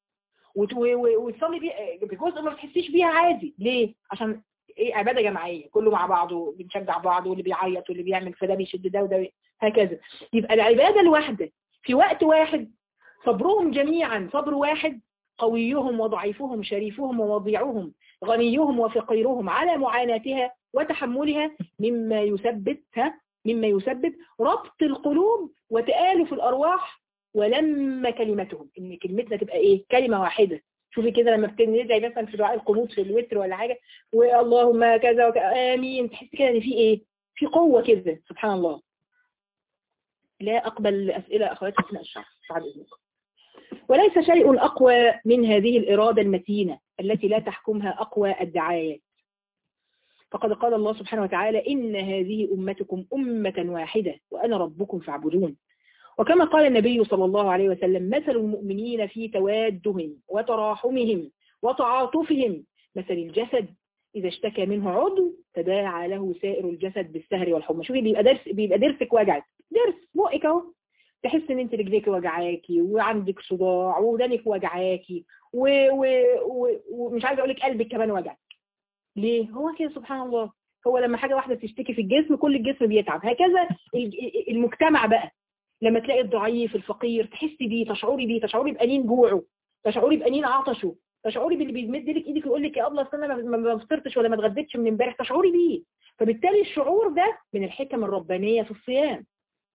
وتصلي بجزء ما بتحسيش بيها عادي ليه عشان ايه عباده جماعيه كله مع بعضه بنشجع بعض واللي بيعيط واللي بيعمل فده بيشد ده وده هكذا يبقى العباده الواحده في وقت واحد صبرهم جميعا صبر واحد قويهم وضعيفهم شريفهم ووضيعهم غنيهم وفقيرهم على معاناتها وتحملها مما يثبتها مما يسبب ربط القلوب وتآلف الأرواح ولما كلمتهم إن كلمتنا تبقى إيه كلمة واحدة شوفي كده لما بندعي مثلا في دعاء القنوت في الوتر ولا حاجة واللهم كذا وكذا آمين تحس كده إن في إيه في قوة كده سبحان الله لا أقبل أسئلة أخواتي أثناء الشرح بعد إذنكم وليس شيء أقوى من هذه الإرادة المتينة التي لا تحكمها أقوى الدعايات فقد قال الله سبحانه وتعالى إن هذه أمتكم أمة واحدة وأنا ربكم فاعبدون وكما قال النبي صلى الله عليه وسلم مثل المؤمنين في توادهم وتراحمهم وتعاطفهم مثل الجسد إذا اشتكى منه عضو تداعى له سائر الجسد بالسهر والحمى شوفي بيبقى درس بيبقى درسك وجعك درس بقك اهو تحس ان انت رجليك وجعاكي وعندك صداع ودانك وجعاكي و... و... و... ومش عايزه اقول لك قلبك كمان وجعك ليه هو كده سبحان الله هو لما حاجة واحدة تشتكي في الجسم كل الجسم بيتعب هكذا المجتمع بقى لما تلاقي الضعيف الفقير تحسي بيه تشعري بيه تشعري بأنين جوعه تشعري بأنين عطشه تشعري باللي بيمد لك ايدك ويقول لك يا ابله اصل انا ما فطرتش ولا ما اتغديتش من امبارح تشعري بيه فبالتالي الشعور ده من الحكم الربانيه في الصيام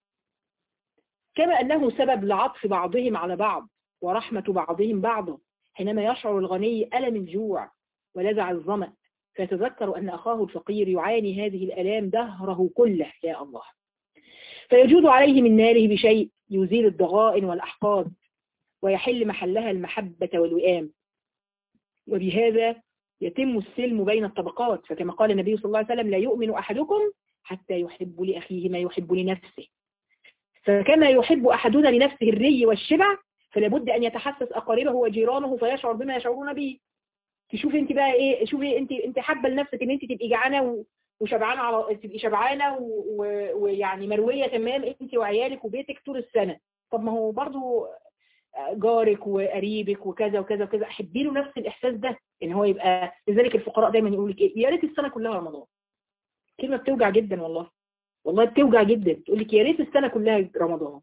كما انه سبب لعطف بعضهم على بعض ورحمه بعضهم بعضا حينما يشعر الغني الم الجوع ولذع الظمأ فيتذكر أن أخاه الفقير يعاني هذه الألام دهره كله يا الله فيجود عليه من ناره بشيء يزيل الضغائن والأحقاد ويحل محلها المحبة والوئام وبهذا يتم السلم بين الطبقات فكما قال النبي صلى الله عليه وسلم لا يؤمن أحدكم حتى يحب لأخيه ما يحب لنفسه فكما يحب أحدنا لنفسه الري والشبع فلا بد أن يتحسس أقاربه وجيرانه فيشعر بما يشعرون به تشوفي انت بقى ايه شوفي انت انت حابه لنفسك ان انت تبقي جعانه وشبعانه على تبقي شبعانه ويعني مرويه تمام انت وعيالك وبيتك طول السنه طب ما هو برضو جارك وقريبك وكذا وكذا وكذا حبي له نفس الاحساس ده ان هو يبقى لذلك الفقراء دايما يقول لك ايه يا ريت السنه كلها رمضان كلمه بتوجع جدا والله والله بتوجع جدا تقول لك يا ريت السنه كلها رمضان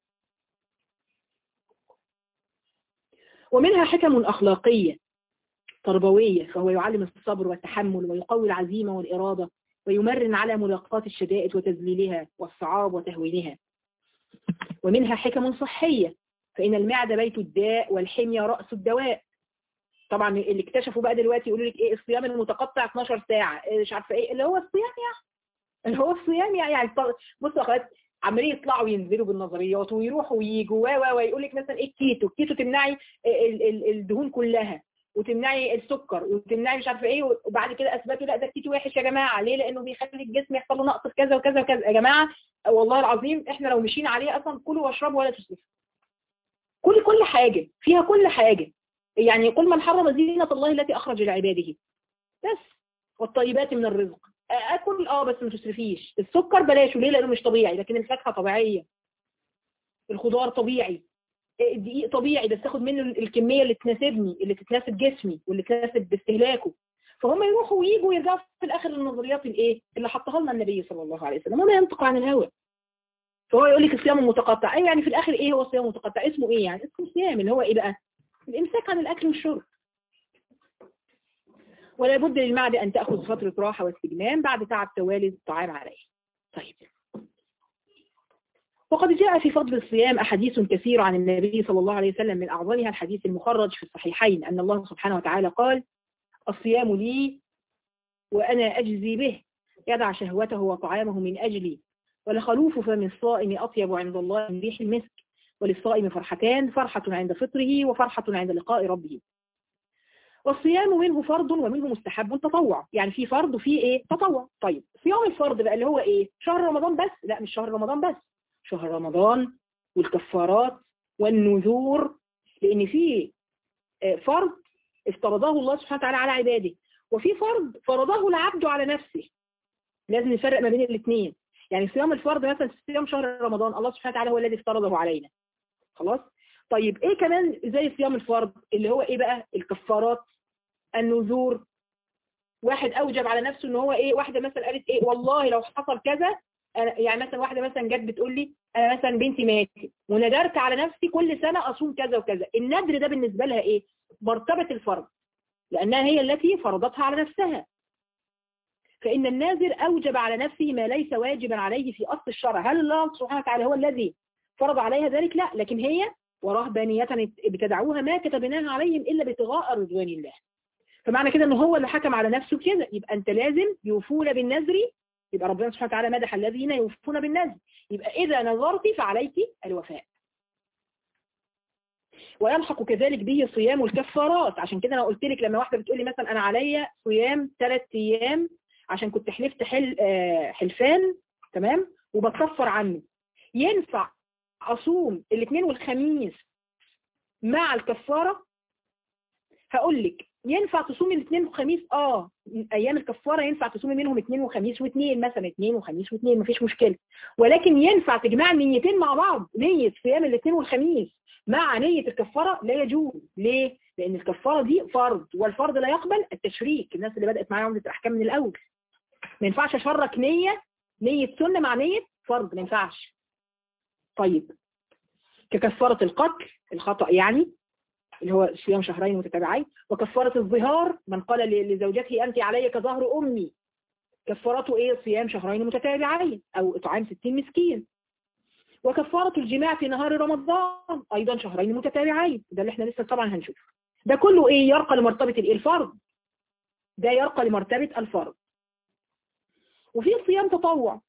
ومنها حكم اخلاقيه تربويه فهو يعلم الصبر والتحمل ويقوي العزيمه والاراده ويمرن على ملاقاة الشدائد وتذليلها والصعاب وتهوينها ومنها حكم صحية فإن المعدة بيت الداء والحمية رأس الدواء طبعا اللي اكتشفوا بقى دلوقتي يقولوا لك ايه الصيام المتقطع 12 ساعة مش عارفه ايه اللي هو الصيام يعني اللي هو الصيام يعني يعني بصوا يا اخوات عمالين يطلعوا ينزلوا بالنظريات ويروحوا وييجوا و و ويقول لك مثلا ايه الكيتو الكيتو تمنعي الدهون كلها وتمنعي السكر وتمنعي مش عارفه ايه وبعد كده اثبتوا لا ده الكيتو وحش يا جماعه ليه لانه بيخلي الجسم يحصل له نقص في كذا وكذا وكذا يا جماعه والله العظيم احنا لو مشينا عليه اصلا كلوا واشربوا ولا تسرفوا كل كل حاجه فيها كل حاجه يعني قل من حرم زينة الله التي أخرج لعباده بس والطيبات من الرزق أكل آه بس ما تسرفيش السكر بلاشه ليه لأنه مش طبيعي لكن الفاكهة طبيعية الخضار طبيعي الدقيق طبيعي بس تاخد منه الكمية اللي تناسبني اللي تتناسب جسمي واللي تناسب استهلاكه فهم يروحوا ويجوا ويرجعوا في الآخر للنظريات الايه اللي حطها لنا النبي صلى الله عليه وسلم وما ينطق عن الهوى فهو يقول لك الصيام المتقطع اي يعني في الآخر ايه هو الصيام المتقطع اسمه ايه يعني اسمه صيام اللي هو ايه بقى الامساك عن الاكل والشرب ولا بد للمعدة أن تأخذ فترة راحة واستجمام بعد تعب توالي الطعام عليه طيب وقد جاء في فضل الصيام أحاديث كثيرة عن النبي صلى الله عليه وسلم من أعظمها الحديث المخرج في الصحيحين أن الله سبحانه وتعالى قال الصيام لي وأنا أجزي به يدع شهوته وطعامه من أجلي ولخلوف فم الصائم أطيب عند الله من ريح المسك وللصائم فرحتان فرحة عند فطره وفرحة عند لقاء ربه والصيام منه فرض ومنه مستحب تطوع يعني في فرض وفي ايه تطوع طيب صيام الفرض بقى اللي هو ايه شهر رمضان بس لا مش شهر رمضان بس شهر رمضان والكفارات والنذور لان في فرض افترضه الله سبحانه وتعالى على عباده وفي فرض فرضه العبد على نفسه لازم نفرق ما بين الاثنين يعني صيام الفرض مثلا صيام شهر رمضان الله سبحانه وتعالى هو الذي افترضه علينا خلاص طيب ايه كمان زي صيام الفرض اللي هو ايه بقى الكفارات النذور واحد اوجب على نفسه ان هو ايه واحده مثلا قالت ايه والله لو حصل كذا يعني مثلا واحده مثلا جت بتقول لي انا مثلا بنتي ماتت وندرت على نفسي كل سنه اصوم كذا وكذا الندر ده بالنسبه لها ايه مرتبه الفرض لانها هي التي فرضتها على نفسها فإن الناذر أوجب على نفسه ما ليس واجبا عليه في أصل الشرع هل الله سبحانه وتعالى هو الذي فرض عليها ذلك لا لكن هي ورهبانية ابتدعوها ما كتبناها عليهم إلا ابتغاء رضوان الله فمعنى كده ان هو اللي حكم على نفسه كده يبقى انت لازم يوفون بالنذر يبقى ربنا سبحانه وتعالى مدح الذين يوفون بالنذر يبقى اذا نظرت فعليك الوفاء ويلحق كذلك به صيام الكفارات عشان كده انا قلت لك لما واحده بتقول لي مثلا انا عليا صيام ثلاث ايام عشان كنت حلفت حل حلفان تمام وبتكفر عنه ينفع اصوم الاثنين والخميس مع الكفارة هقول لك ينفع تصومي الاثنين والخميس اه ايام الكفارة ينفع تصومي منهم اثنين وخميس واثنين مثلا اثنين وخميس واثنين مفيش مشكلة ولكن ينفع تجمع النيتين مع بعض نية صيام الاثنين والخميس مع نية الكفارة لا يجوز ليه؟ لان الكفارة دي فرض والفرض لا يقبل التشريك الناس اللي بدأت معايا عمدة الاحكام من الاول ما ينفعش اشرك نية نية سنة مع نية فرض ما ينفعش طيب ككفارة القتل الخطأ يعني اللي هو صيام شهرين متتابعين وكفارة الظهار من قال لزوجته أنت علي كظهر أمي كفارته إيه صيام شهرين متتابعين أو إطعام 60 مسكين وكفارة الجماع في نهار رمضان أيضا شهرين متتابعين ده اللي احنا لسه طبعا هنشوف ده كله إيه يرقى لمرتبة الإيه الفرض ده يرقى لمرتبة الفرض وفي صيام تطوع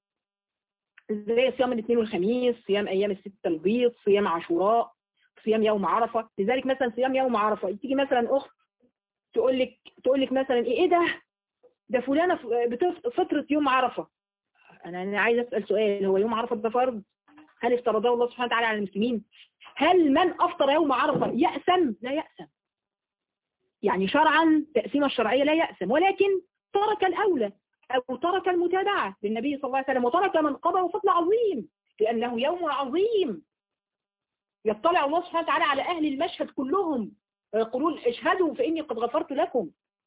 زي صيام الاثنين والخميس صيام أيام الستة البيض صيام عاشوراء صيام يوم عرفة لذلك مثلا صيام يوم عرفة تيجي مثلا أخت تقول لك تقول لك مثلا إيه, إيه ده ده فلانة فطرة يوم عرفة أنا أنا عايز أسأل سؤال هو يوم عرفة ده فرض هل افترضه الله سبحانه وتعالى على المسلمين هل من أفطر يوم عرفة يأسم لا يأسم يعني شرعا تقسيمة الشرعية لا يأسم ولكن ترك الأولى أو ترك المتابعة للنبي صلى الله عليه وسلم وترك من قضى فضل عظيم لأنه يوم عظيم يطلع الله سبحانه وتعالى على أهل المشهد كلهم ويقولون اشهدوا فإني قد غفرت لكم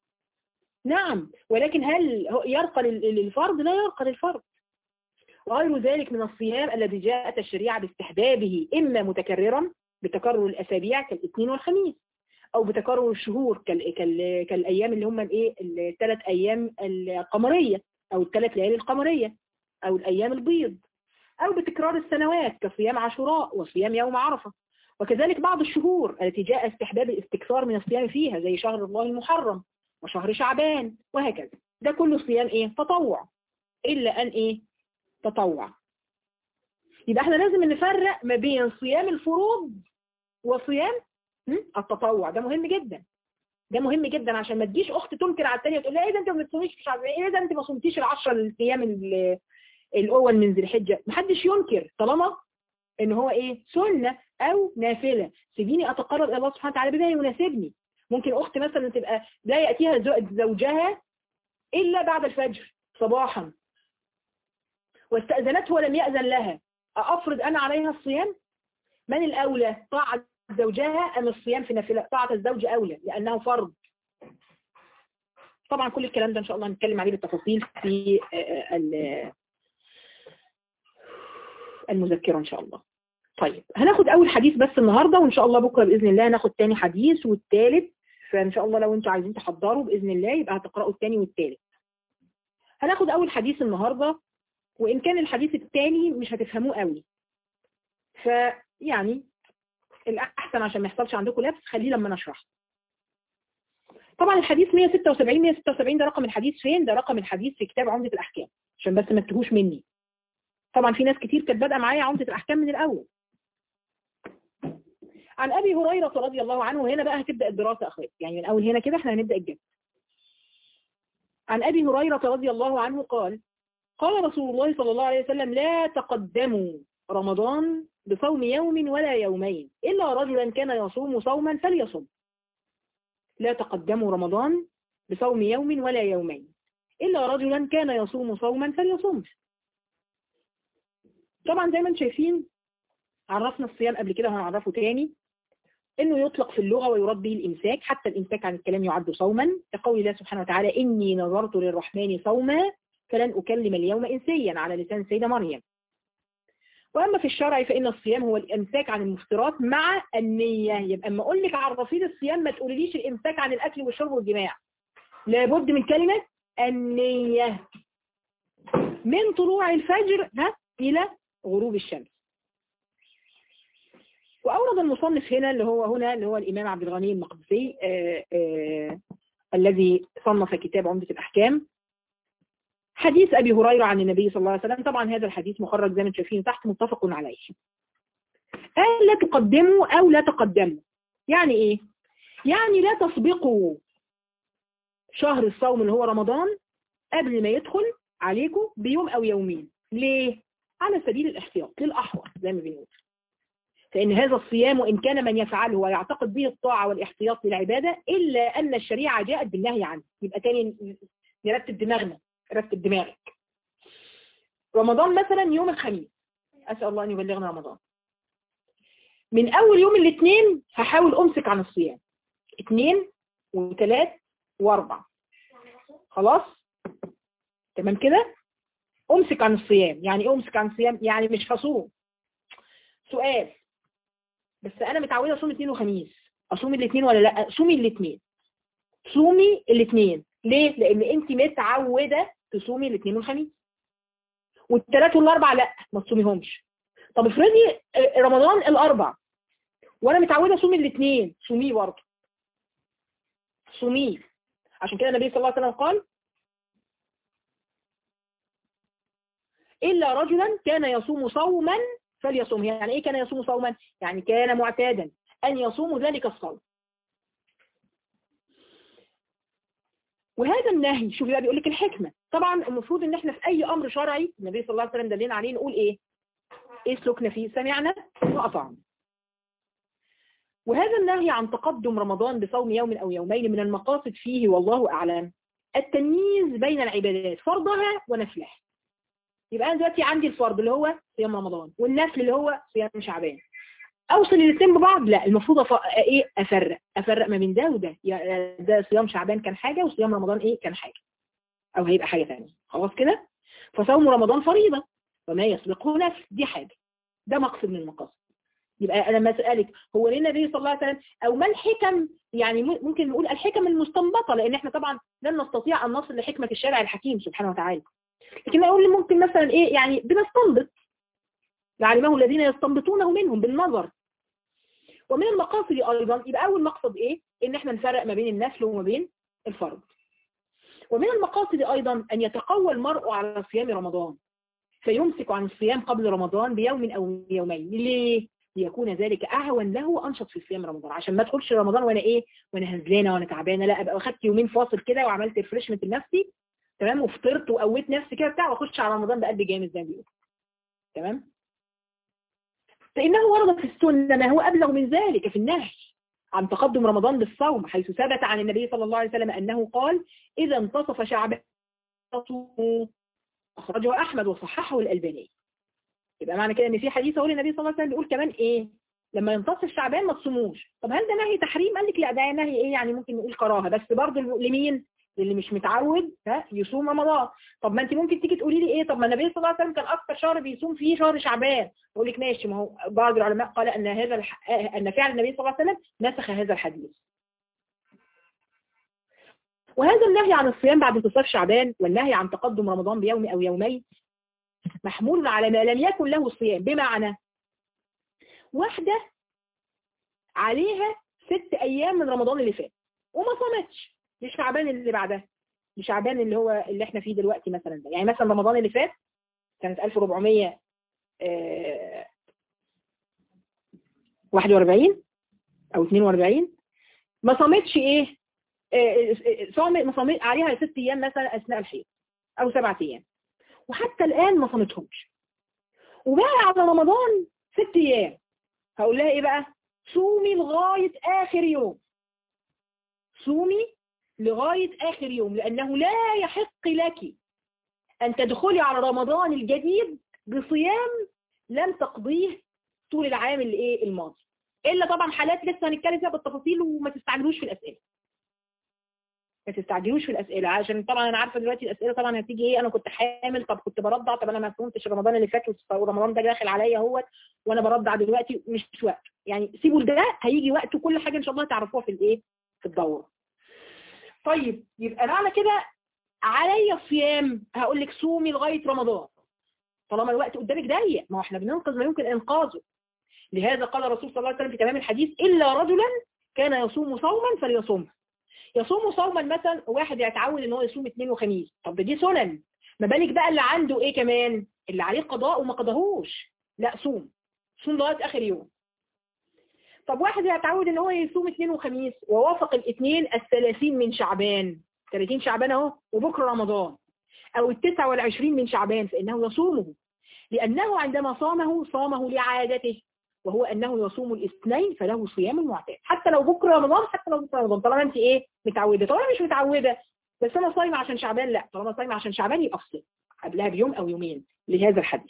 نعم ولكن هل يرقى للفرض لا يرقى للفرض وغير ذلك من الصيام الذي جاءت الشريعة باستحبابه إما متكررا بتكرر الأسابيع كالاثنين والخميس أو بتكرر الشهور كال... كال... كالأيام اللي هم الايه الثلاث أيام القمرية أو الثلاث ليالي القمرية أو الأيام البيض أو بتكرار السنوات كصيام عاشوراء وصيام يوم عرفة وكذلك بعض الشهور التي جاء استحباب الاستكثار من الصيام فيها زي شهر الله المحرم وشهر شعبان وهكذا ده كله صيام ايه تطوع إلا أن ايه تطوع يبقى احنا لازم نفرق ما بين صيام الفروض وصيام التطوع ده مهم جدا ده مهم جدا عشان ما تجيش اخت تنكر على الثانيه وتقول لها ايه ده انت ما بتصوميش مش عارفه ايه ده انت ما صمتيش ال10 الايام الاول من ذي الحجه محدش ينكر طالما ان هو ايه سنه او نافله سيبيني اتقرب الى الله سبحانه وتعالى بما يناسبني ممكن اخت مثلا تبقى لا ياتيها زوجها الا بعد الفجر صباحا واستأذنته ولم يأذن لها أفرض أنا عليها الصيام من الأولى طاعة زوجها أم الصيام في نافلة طاعة الزوج أولى لأنه فرض طبعا كل الكلام ده إن شاء الله نتكلم عليه بالتفاصيل في المذكرة إن شاء الله طيب هناخد أول حديث بس النهاردة وإن شاء الله بكرة بإذن الله ناخد تاني حديث والتالت فإن شاء الله لو أنتوا عايزين تحضروا بإذن الله يبقى هتقرأوا التاني والتالت هناخد أول حديث النهاردة وإن كان الحديث الثاني مش هتفهموه قوي فيعني الأحسن عشان ما يحصلش عندكم لبس خليه لما نشرح طبعا الحديث 176 176 ده رقم الحديث فين ده رقم الحديث في كتاب عمدة الأحكام عشان بس ما تتهوش مني طبعا في ناس كتير كانت بادئه معايا عمدة الأحكام من الأول عن أبي هريرة رضي الله عنه وهنا بقى هتبدأ الدراسة أخوات يعني من أول هنا كده احنا هنبدأ الجد عن أبي هريرة رضي الله عنه قال قال رسول الله صلى الله عليه وسلم لا تقدموا رمضان بصوم يوم ولا يومين إلا رجلا كان يصوم صوما فليصم لا تقدموا رمضان بصوم يوم ولا يومين إلا رجلا كان يصوم صوما فليصم طبعا زي ما انتم شايفين عرفنا الصيام قبل كده وهنعرفه تاني انه يطلق في اللغة ويراد به الامساك حتى الامساك عن الكلام يعد صوما كقول الله سبحانه وتعالى اني نظرت للرحمن صوما فلن أكلم اليوم إنسيا على لسان السيدة مريم وأما في الشرع فإن الصيام هو الإمساك عن المفترات مع النية يبقى أما أقول لك عرفين الصيام ما تقوليليش الإمساك عن الأكل والشرب والجماع لابد من كلمة النية من طلوع الفجر ها إلى غروب الشمس وأورد المصنف هنا اللي هو هنا اللي هو الإمام عبد الغني المقدسي آآ آآ الذي صنف كتاب عمدة الأحكام حديث أبي هريرة عن النبي صلى الله عليه وسلم طبعا هذا الحديث مخرج زي ما انتم شايفين تحت متفق عليه قال لا تقدموا أو لا تقدموا يعني إيه؟ يعني لا تسبقوا شهر الصوم اللي هو رمضان قبل ما يدخل عليكم بيوم أو يومين ليه؟ على سبيل الاحتياط للأحوط زي ما بنقول فإن هذا الصيام وإن كان من يفعله ويعتقد به الطاعة والاحتياط للعبادة إلا أن الشريعة جاءت بالنهي عنه يبقى تاني نرتب دماغنا رتب دماغك رمضان مثلا يوم الخميس أسأل الله أن يبلغنا رمضان من أول يوم الاثنين هحاول أمسك عن الصيام اثنين وثلاث واربع خلاص تمام كده امسك عن الصيام يعني ايه امسك عن الصيام يعني مش هصوم سؤال بس انا متعوده اصوم اثنين وخميس اصوم الاثنين ولا لا صومي الاثنين صومي الاثنين ليه لان انت متعوده تصومي الاثنين والخميس والثلاث والاربع لا ما تصوميهمش طب افرضي رمضان الاربع وانا متعوده اصوم الاثنين صوميه برضه صوميه عشان كده النبي صلى الله عليه وسلم قال إلا رجلا كان يصوم صوما فليصوم يعني إيه كان يصوم صوما يعني كان معتادا أن يصوم ذلك الصوم وهذا النهي شوفي بقى بيقول لك الحكمة طبعا المفروض ان احنا في اي امر شرعي النبي صلى الله عليه وسلم دلنا عليه نقول ايه ايه سلوكنا فيه سمعنا واطعنا وهذا النهي عن تقدم رمضان بصوم يوم او يومين من المقاصد فيه والله اعلم التمييز بين العبادات فرضها ونفلها يبقى انا دلوقتي عندي الفرض اللي هو صيام رمضان والنفل اللي هو صيام شعبان اوصل الاثنين ببعض لا المفروض أف... ايه افرق افرق ما بين ده وده ده صيام شعبان كان حاجه وصيام رمضان ايه كان حاجه او هيبقى حاجه ثانيه خلاص كده فصوم رمضان فريضه وما يسبقه نفل دي حاجه ده مقصد من المقاصد يبقى انا لما اسالك هو ليه النبي صلى الله عليه وسلم او ما الحكم يعني ممكن نقول الحكم المستنبطه لان احنا طبعا لن نستطيع ان نصل لحكمه الشارع الحكيم سبحانه وتعالى لكن اقول ممكن مثلا ايه يعني بنستنبط لعلمه الذين يستنبطونه منهم بالنظر ومن المقاصد ايضا يبقى اول مقصد ايه ان احنا نفرق ما بين النفل وما بين الفرض ومن المقاصد ايضا ان يتقوى المرء على صيام رمضان فيمسك عن الصيام قبل رمضان بيوم او يومين ليه ليكون ذلك اهون له انشط في صيام رمضان عشان ما ادخلش رمضان وانا ايه وانا هزلانه وانا تعبانه لا ابقى اخدت يومين فاصل كده وعملت ريفرشمنت لنفسي تمام وفطرت وقويت نفسي كده بتاع واخش على رمضان بقلب جامد زي ما بيقولوا تمام فانه ورد في السنه ما هو ابلغ من ذلك في النهي عن تقدم رمضان بالصوم حيث ثبت عن النبي صلى الله عليه وسلم انه قال اذا انتصف شعبان اخرجه احمد وصححه الالباني يبقى معنى كده ان في حديث اهو النبي صلى الله عليه وسلم بيقول كمان ايه لما ينتصف شعبان ما تصوموش طب هل ده نهي تحريم قال لك لا ده نهي ايه يعني ممكن نقول كراهه بس برضه لمين اللي مش متعود ها يصوم رمضان طب ما انت ممكن تيجي تقولي لي ايه طب ما النبي صلى الله عليه وسلم كان اكثر شهر بيصوم فيه شهر شعبان اقول لك ماشي ما هو بعض العلماء قال ان هذا الح... ان فعل النبي صلى الله عليه وسلم نسخ هذا الحديث وهذا النهي عن الصيام بعد انتصاف شعبان والنهي عن تقدم رمضان بيوم او يومين محمول على ما لم يكن له الصيام بمعنى واحدة عليها ست ايام من رمضان اللي فات وما صامتش لشعبان اللي بعدها لشعبان اللي هو اللي احنا فيه دلوقتي مثلا ده يعني مثلا رمضان اللي فات سنة 1400 اه 41 او 42 ما صامتش ايه اه صامت ما صامت عليها ست ايام مثلا اثناء الحيض او سبعة ايام وحتى الان ما صامتهمش وبقى على رمضان ست ايام هقول لها ايه بقى صومي لغاية اخر يوم صومي لغاية آخر يوم لأنه لا يحق لك أن تدخلي على رمضان الجديد بصيام لم تقضيه طول العام اللي إيه الماضي إلا طبعا حالات لسه هنتكلم فيها بالتفاصيل وما تستعجلوش في الأسئلة ما تستعجلوش في الأسئلة عشان طبعا أنا عارفة دلوقتي الأسئلة طبعا هتيجي إيه أنا كنت حامل طب كنت برضع طب أنا ما فهمتش رمضان اللي فات ورمضان ده داخل عليا اهوت وأنا برضع دلوقتي مش وقت يعني سيبوا ده هيجي وقت وكل حاجة إن شاء الله تعرفوها في الإيه في الدورة طيب يبقى معنى كده عليا الصيام هقول لك صومي لغايه رمضان طالما الوقت قدامك ضيق ما هو احنا بننقذ ما يمكن انقاذه لهذا قال الرسول صلى الله عليه وسلم في تمام الحديث الا رجلا كان يصوم صوما فليصوم يصوم صوما مثلا واحد يتعود ان هو يصوم اثنين وخميس طب دي سنن ما بالك بقى اللي عنده ايه كمان اللي عليه قضاء وما قضاهوش لا صوم صوم لغايه اخر يوم طب واحد يتعود ان هو يصوم اثنين وخميس ووافق الاثنين الثلاثين من شعبان 30 شعبان اهو وبكره رمضان او التسعة والعشرين من شعبان فانه يصومه لانه عندما صامه صامه لعادته وهو انه يصوم الاثنين فله صيام المعتاد حتى لو بكره رمضان حتى لو بكره رمضان طالما انت ايه متعوده طالما مش متعوده بس انا صايمه عشان شعبان لا طالما صايمه عشان شعبان يبقى افصل قبلها بيوم او يومين لهذا الحديث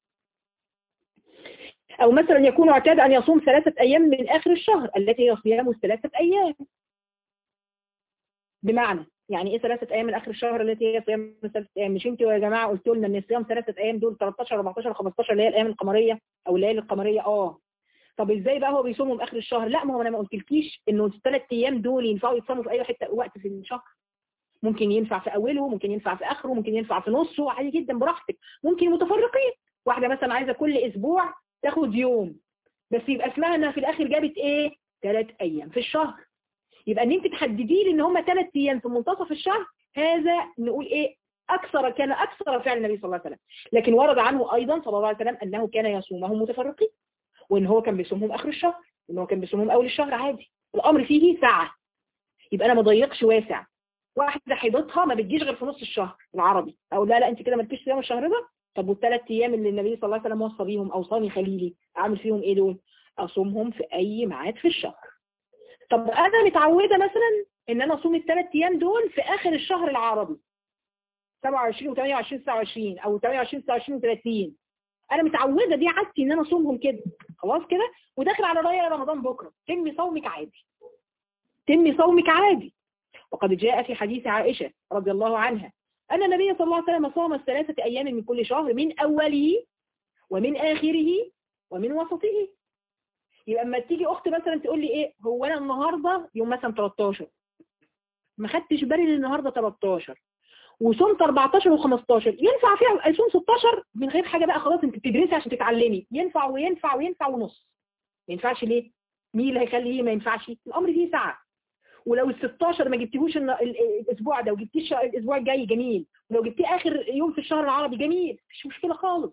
أو مثلا يكون اعتاد أن يصوم ثلاثة أيام من آخر الشهر التي هي صيام الثلاثة أيام بمعنى يعني ايه ثلاثة ايام من اخر الشهر التي هي صيام ثلاثة ايام مش انتوا يا جماعة قلتوا لنا ان الصيام ثلاثة ايام دول 13 14 15 اللي هي الايام القمرية او الليالي القمرية اه طب ازاي بقى هو بيصومهم اخر الشهر لا ما هو انا ما قلتلكيش انه الثلاث ايام دول ينفعوا يتصوموا في اي حته وقت في الشهر ممكن ينفع في اوله ممكن ينفع في اخره ممكن ينفع في نصه عادي جدا براحتك ممكن متفرقين واحده مثلا عايزه كل اسبوع تاخد يوم بس يبقى اسمها انها في الاخر جابت ايه ثلاث ايام في الشهر يبقى ان انت تحددي لي ان هم ثلاث ايام في منتصف الشهر هذا نقول ايه اكثر كان اكثر فعل النبي صلى الله عليه وسلم لكن ورد عنه ايضا صلى الله عليه وسلم انه كان يصومهم متفرقين وان هو كان بيصومهم اخر الشهر وان هو كان بيصومهم اول الشهر عادي الامر فيه ساعه يبقى انا ما ضيقش واسع واحده حيضتها ما بتجيش غير في نص الشهر العربي اقول لا لا انت كده ما تجيش صيام الشهر ده طب والثلاث ايام اللي النبي صلى الله عليه وسلم وصى بيهم اوصاني خليلي اعمل فيهم ايه دول اصومهم في اي ميعاد في الشهر طب انا متعوده مثلا ان انا اصوم الثلاث ايام دول في اخر الشهر العربي 27 و28 29 او 28 29 و30 انا متعوده دي عادتي ان انا اصومهم كده خلاص كده وداخل على رايه رمضان بكره تمي صومك عادي تمي صومك عادي وقد جاء في حديث عائشه رضي الله عنها ان النبي صلى الله عليه وسلم صام الثلاثه ايام من كل شهر من اوله ومن اخره ومن وسطه يبقى اما تيجي اخت مثلا تقول لي ايه هو انا النهارده يوم مثلا 13 ما خدتش بالي ان النهارده 13 وصمت 14 و15 ينفع فيها اصوم 16 من غير حاجه بقى خلاص انت بتدرسي عشان تتعلمي ينفع وينفع وينفع ونص ما ينفعش ليه مين اللي هيخليه ما ينفعش الامر فيه ساعه ولو ال 16 ما جبتيهوش الاسبوع ده وجبتيه الاسبوع الجاي جميل ولو جبتيه اخر يوم في الشهر العربي جميل مش مشكله خالص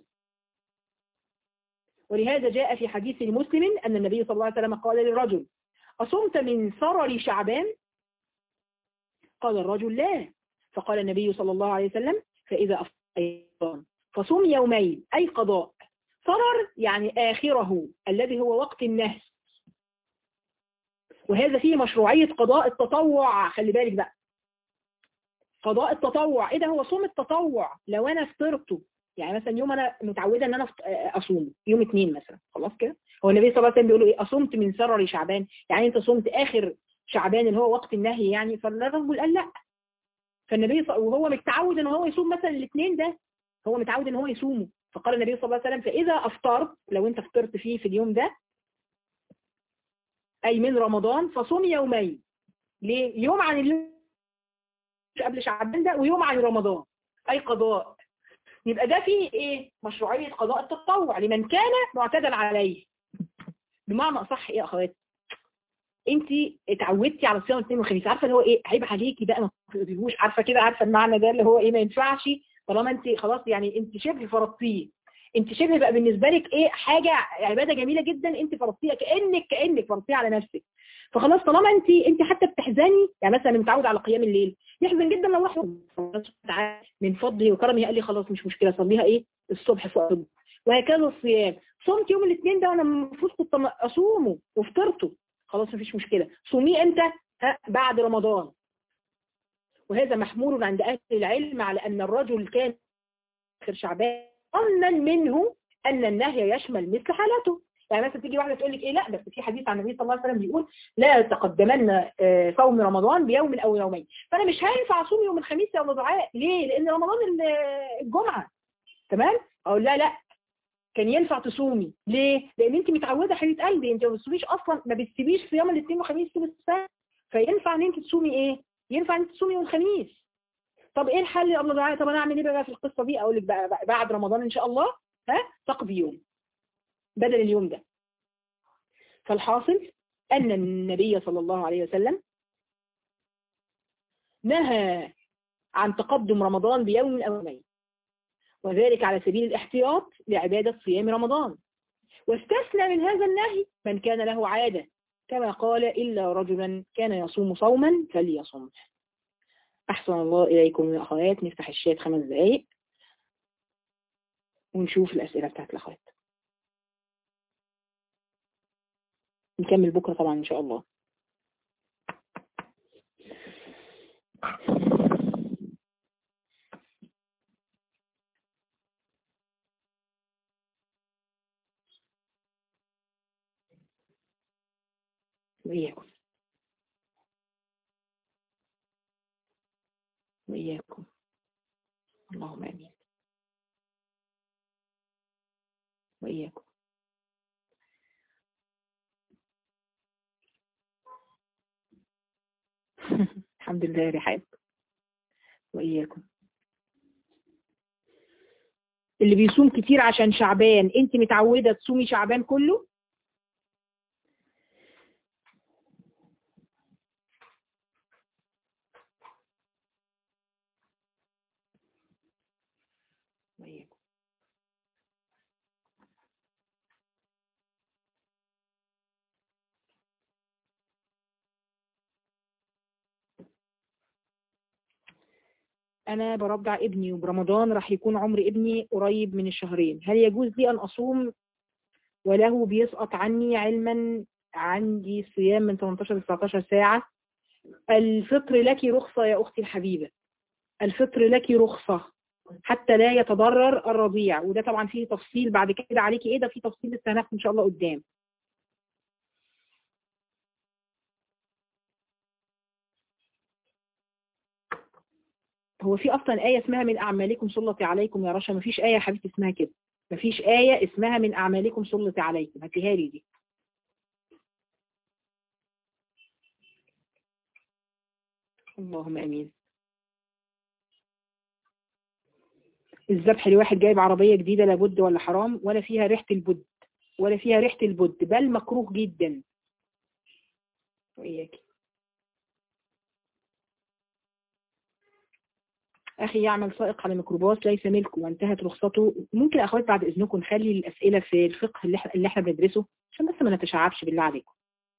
ولهذا جاء في حديث لمسلم أن النبي صلى الله عليه وسلم قال للرجل أصمت من ثرر شعبان قال الرجل لا فقال النبي صلى الله عليه وسلم فإذا أفطر فصوم يومين أي قضاء ثرر يعني آخره الذي هو وقت النهي وهذا فيه مشروعية قضاء التطوع خلي بالك بقى قضاء التطوع ايه ده هو صوم التطوع لو انا فطرته يعني مثلا يوم انا متعوده ان انا اصوم يوم اثنين مثلا خلاص كده هو النبي صلى الله عليه وسلم بيقول ايه اصمت من سرر شعبان يعني انت صمت اخر شعبان اللي هو وقت النهي يعني فالرجل قال لا فالنبي صلى وهو متعود ان هو يصوم مثلا الاثنين ده هو متعود ان هو يصومه فقال النبي صلى الله عليه وسلم فاذا افطرت لو انت فطرت فيه في اليوم ده اي من رمضان فصوم يومين ليه يوم عن اليوم قبل شعبان ده ويوم عن رمضان اي قضاء يبقى ده فيه ايه مشروعية قضاء التطوع لمن كان معتدا عليه بمعنى اصح ايه يا اخواتي انت اتعودتي على صيام الاثنين والخميس عارفه اللي هو ايه عيب عليكي بقى ما تقوليهوش عارفه كده عارفه المعنى ده اللي هو ايه ما ينفعش طالما انت خلاص يعني انت شبه فرضتيه انت شبه بقى بالنسبه لك ايه حاجه عباده جميله جدا انت فرضتيها كانك كانك فرضتيها على نفسك فخلاص طالما انت انت حتى بتحزني يعني مثلا متعود على قيام الليل يحزن جدا لو واحد من فضله وكرمه قال لي خلاص مش مشكله صليها ايه الصبح في وقت وهكذا الصيام صمت يوم الاثنين ده وانا المفروض كنت اصومه وفطرته خلاص مفيش مشكله صوميه امتى ها بعد رمضان وهذا محمول عند اهل العلم على ان الرجل كان اخر شعبان ظنا منه ان النهي يشمل مثل حالته يعني مثلا تيجي واحده تقول لك ايه لا بس في حديث عن النبي صلى الله عليه وسلم بيقول لا تقدمن صوم رمضان بيوم او يومين فانا مش هينفع اصوم يوم الخميس يوم الدعاء ليه لان رمضان الجمعه تمام اقول لا لا كان ينفع تصومي ليه لان انت متعوده حبيبه قلبي انت ما بتصوميش اصلا ما بتسيبيش صيام الاثنين والخميس طول السنه فينفع ان انت تصومي ايه ينفع ان انت تصومي يوم الخميس طب ايه الحل يا الله دعاء طب انا اعمل ايه بقى في القصه دي اقول لك بقى بعد رمضان ان شاء الله ها تقضي يوم بدل اليوم ده فالحاصل أن النبي صلى الله عليه وسلم نهى عن تقدم رمضان بيوم أو يومين وذلك على سبيل الاحتياط لعبادة صيام رمضان واستثنى من هذا النهي من كان له عادة كما قال إلا رجلا كان يصوم صوما فليصم أحسن الله إليكم يا أخوات نفتح الشات خمس دقايق ونشوف الأسئلة بتاعت الأخوات نكمل بكرة طبعا إن شاء الله وإياكم وإياكم اللهم آمين وإياكم الحمد لله يا رحاب وإياكم اللي بيصوم كتير عشان شعبان انت متعودة تصومي شعبان كله وإياكم أنا برضع ابني وبرمضان راح يكون عمر ابني قريب من الشهرين هل يجوز لي أن أصوم وله بيسقط عني علما عندي صيام من 18 ل 19 ساعة الفطر لك رخصة يا أختي الحبيبة الفطر لك رخصة حتى لا يتضرر الرضيع وده طبعا فيه تفصيل بعد كده عليكي ايه ده فيه تفصيل لسه هناخده ان شاء الله قدام هو في اصلا آية اسمها من اعمالكم سلط عليكم يا رشا مفيش آية يا حبيبتي اسمها كده مفيش آية اسمها من اعمالكم سلط عليكم هاتيها لي دي اللهم امين الذبح لواحد جايب عربية جديدة لابد ولا حرام ولا فيها ريحة البد ولا فيها ريحة البد بل مكروه جدا وإياك أخي يعمل سائق على ميكروباص ليس ملكه وانتهت رخصته ممكن أخوات بعد إذنكم نخلي الأسئلة في الفقه اللي احنا, اللي احنا بندرسه عشان بس ما نتشعبش بالله عليكم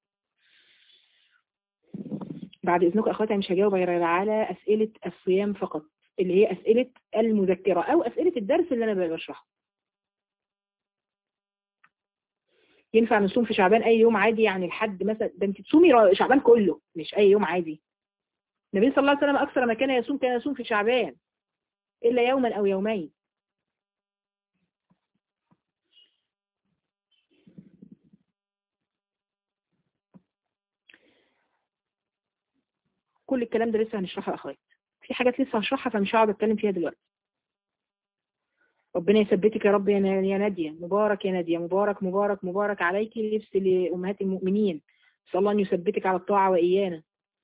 بعد إذنكم أخواتي مش هجاوب غير على أسئلة الصيام فقط اللي هي أسئلة المذكرة أو أسئلة الدرس اللي أنا بشرحه ينفع نصوم في شعبان أي يوم عادي يعني الحد مثلا ده أنت تصومي شعبان كله مش أي يوم عادي النبي صلى الله عليه وسلم أكثر ما كان يصوم كان يصوم في شعبان إلا يوما أو يومين كل الكلام ده لسه هنشرحه يا أخوات في حاجات لسه هشرحها فمش هقعد اتكلم فيها دلوقتي ربنا يثبتك يا رب يا نادية مبارك يا نادية مبارك مبارك مبارك عليكي لبس لأمهات المؤمنين صلى الله أن يثبتك على الطاعة وإيانا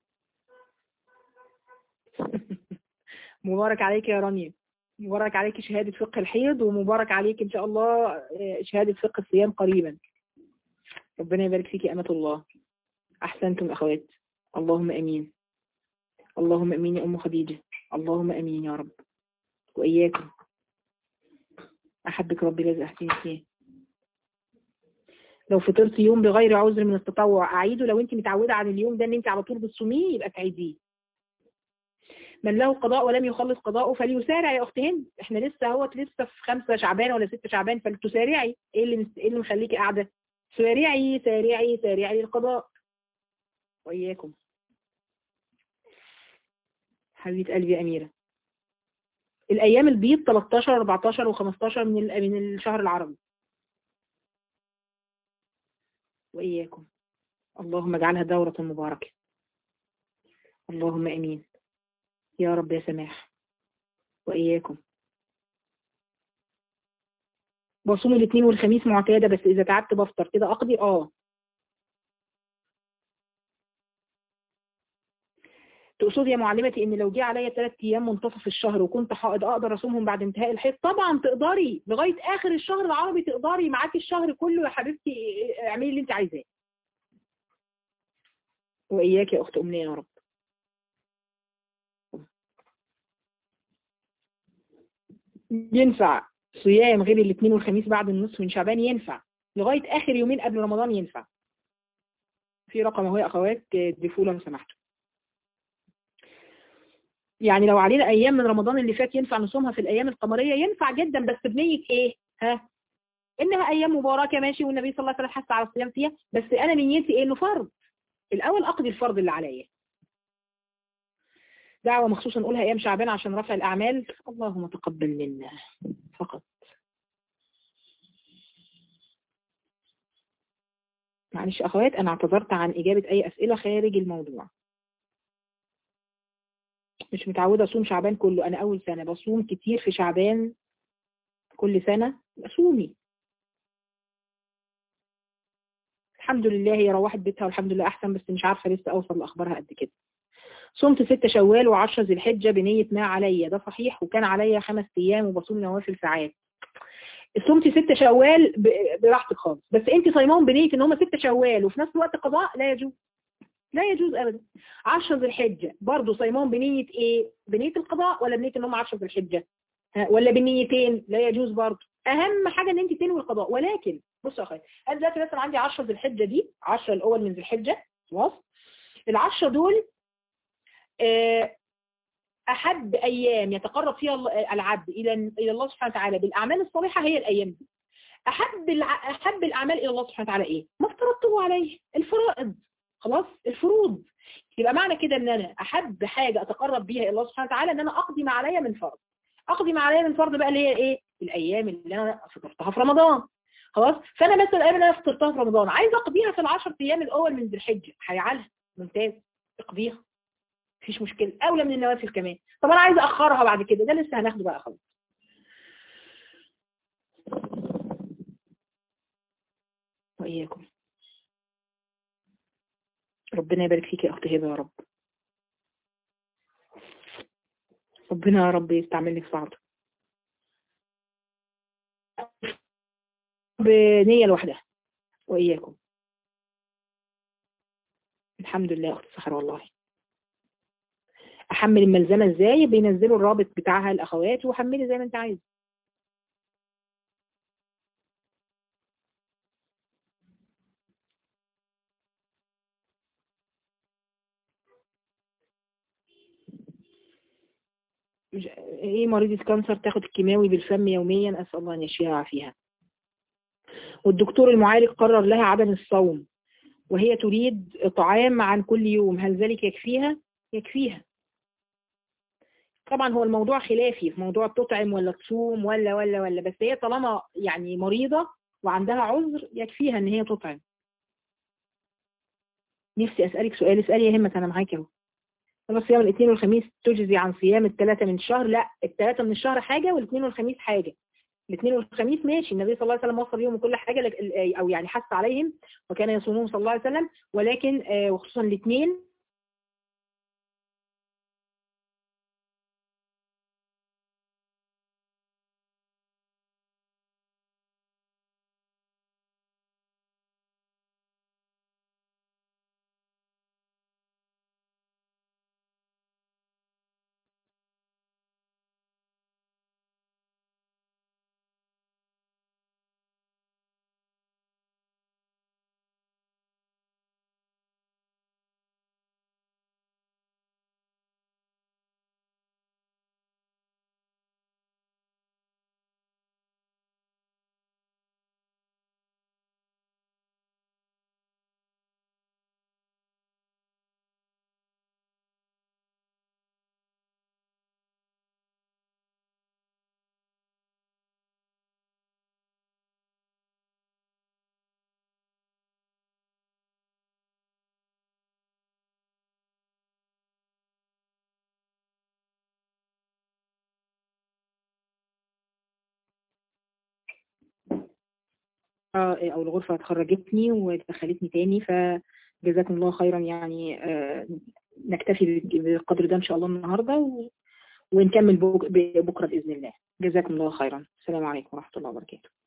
مبارك عليك يا رانيا مبارك عليك شهادة فقه الحيض ومبارك عليك إن شاء الله شهادة فقه الصيام قريبا ربنا يبارك فيك أمة الله أحسنتم أخوات اللهم أمين اللهم امين يا ام خديجة اللهم امين يا رب واياكم احبك ربي لازم احسن فيه لو فطرت يوم بغير عذر من التطوع اعيده لو انت متعودة على اليوم ده ان انت على طول بتصوميه يبقى تعيديه من له قضاء ولم يخلص قضاءه فليسارع يا اخت هند احنا لسه اهوت لسه في خمسة شعبان ولا ستة شعبان فلتسارعي ايه اللي ايه اللي مخليكي قاعده سارعي سارعي سارعي للقضاء واياكم حبيبه قلبي اميره الايام البيض 13 14 و15 من من الشهر العربي واياكم اللهم اجعلها دوره مباركه اللهم امين يا رب يا سماح واياكم بصوم الاثنين والخميس معتاده بس اذا تعبت بفطر كده اقضي اه تقصدي يا معلمتي ان لو جه عليا ثلاث ايام منتصف الشهر وكنت حائض اقدر اصومهم بعد انتهاء الحيض طبعا تقدري لغايه اخر الشهر العربي تقدري معاكي الشهر كله يا حبيبتي اعملي اللي انت عايزاه واياك يا اخت امنيه يا رب ينفع صيام غير الاثنين والخميس بعد النصف من شعبان ينفع لغايه اخر يومين قبل رمضان ينفع في رقم اهو يا اخوات ضيفوه لو سمحتوا يعني لو علينا ايام من رمضان اللي فات ينفع نصومها في الايام القمريه ينفع جدا بس بنيه ايه ها انها ايام مباركه ماشي والنبي صلى الله عليه وسلم حث على الصيام فيها بس انا نيتي ايه انه فرض الاول اقضي الفرض اللي عليا دعوه مخصوصا نقولها ايام شعبان عشان رفع الاعمال اللهم تقبل منا فقط معلش اخوات انا اعتذرت عن اجابه اي اسئله خارج الموضوع مش متعودة أصوم شعبان كله أنا أول سنة بصوم كتير في شعبان كل سنة صومي الحمد لله هي روحت بيتها والحمد لله أحسن بس مش عارفة لسه أوصل لأخبارها قد كده صمت ستة شوال وعشرة ذي الحجة بنية ما عليا ده صحيح وكان عليا خمس أيام وبصوم نوافل ساعات صمتي ستة شوال براحتك خالص بس انت صايماهم بنية ان هم ستة شوال وفي نفس الوقت قضاء لا يجوز لا يجوز ابدا 10 ذي الحجة برضه صايماهم بنية ايه بنية القضاء ولا بنية ان هم 10 ذي الحجة ولا بالنيتين لا يجوز برضه اهم حاجة ان انت تنوي القضاء ولكن بص يا اخي انا دلوقتي مثلا عندي 10 ذي الحجة دي 10 الاول من ذي الحجة خلاص العشرة دول احب ايام يتقرب فيها العبد الى الى الله سبحانه وتعالى بالاعمال الصالحة هي الايام دي احب احب الاعمال الى الله سبحانه وتعالى ايه ما افترضته عليه الفرائض خلاص الفروض يبقى معنى كده ان انا احب حاجة اتقرب بيها الى الله سبحانه وتعالى ان انا اقضي ما عليا من فرض اقضي ما عليا من فرض بقى اللي هي ايه الايام اللي انا فطرتها في رمضان خلاص فانا مثلا الايام اللي انا فطرتها في رمضان عايزه اقضيها في العشر ايام الاول من ذي الحجه هيعلها ممتاز اقضيها مفيش مشكله اولى من النوافل كمان طب انا عايزه اخرها بعد كده ده لسه هناخده بقى خلاص واياكم ربنا يبارك فيك يا اخت هبه يا رب ربنا يا رب يستعملني في بعض بنية لوحدها وإياكم الحمد لله أخت سحر والله أحمل الملزمة إزاي بينزلوا الرابط بتاعها الأخوات وحملي زي ما أنت عايز ايه مريضة كانسر تاخد الكيماوي بالفم يوميا اسال الله ان يشفيها ويعافيها والدكتور المعالج قرر لها عدم الصوم وهي تريد طعام عن كل يوم هل ذلك يكفيها يكفيها طبعا هو الموضوع خلافي في موضوع تطعم ولا تصوم ولا ولا ولا بس هي طالما يعني مريضة وعندها عذر يكفيها ان هي تطعم نفسي اسألك سؤال اسألي يا همة انا معاك اهو خلاص صيام الاثنين والخميس تجزي عن صيام الثلاثة من الشهر لا الثلاثة من الشهر حاجة والاثنين والخميس حاجة الاثنين والخميس ماشي النبي صلى الله عليه وسلم وصى بيهم كل حاجة لك او يعني حث عليهم وكان يصومون صلى الله عليه وسلم ولكن وخصوصا الاثنين او الغرفة اتخرجتني ودخلتني تاني فجزاكم الله خيرا يعني نكتفي بالقدر ده ان شاء الله النهاردة ونكمل بكرة بإذن الله جزاكم الله خيرا السلام عليكم ورحمة الله وبركاته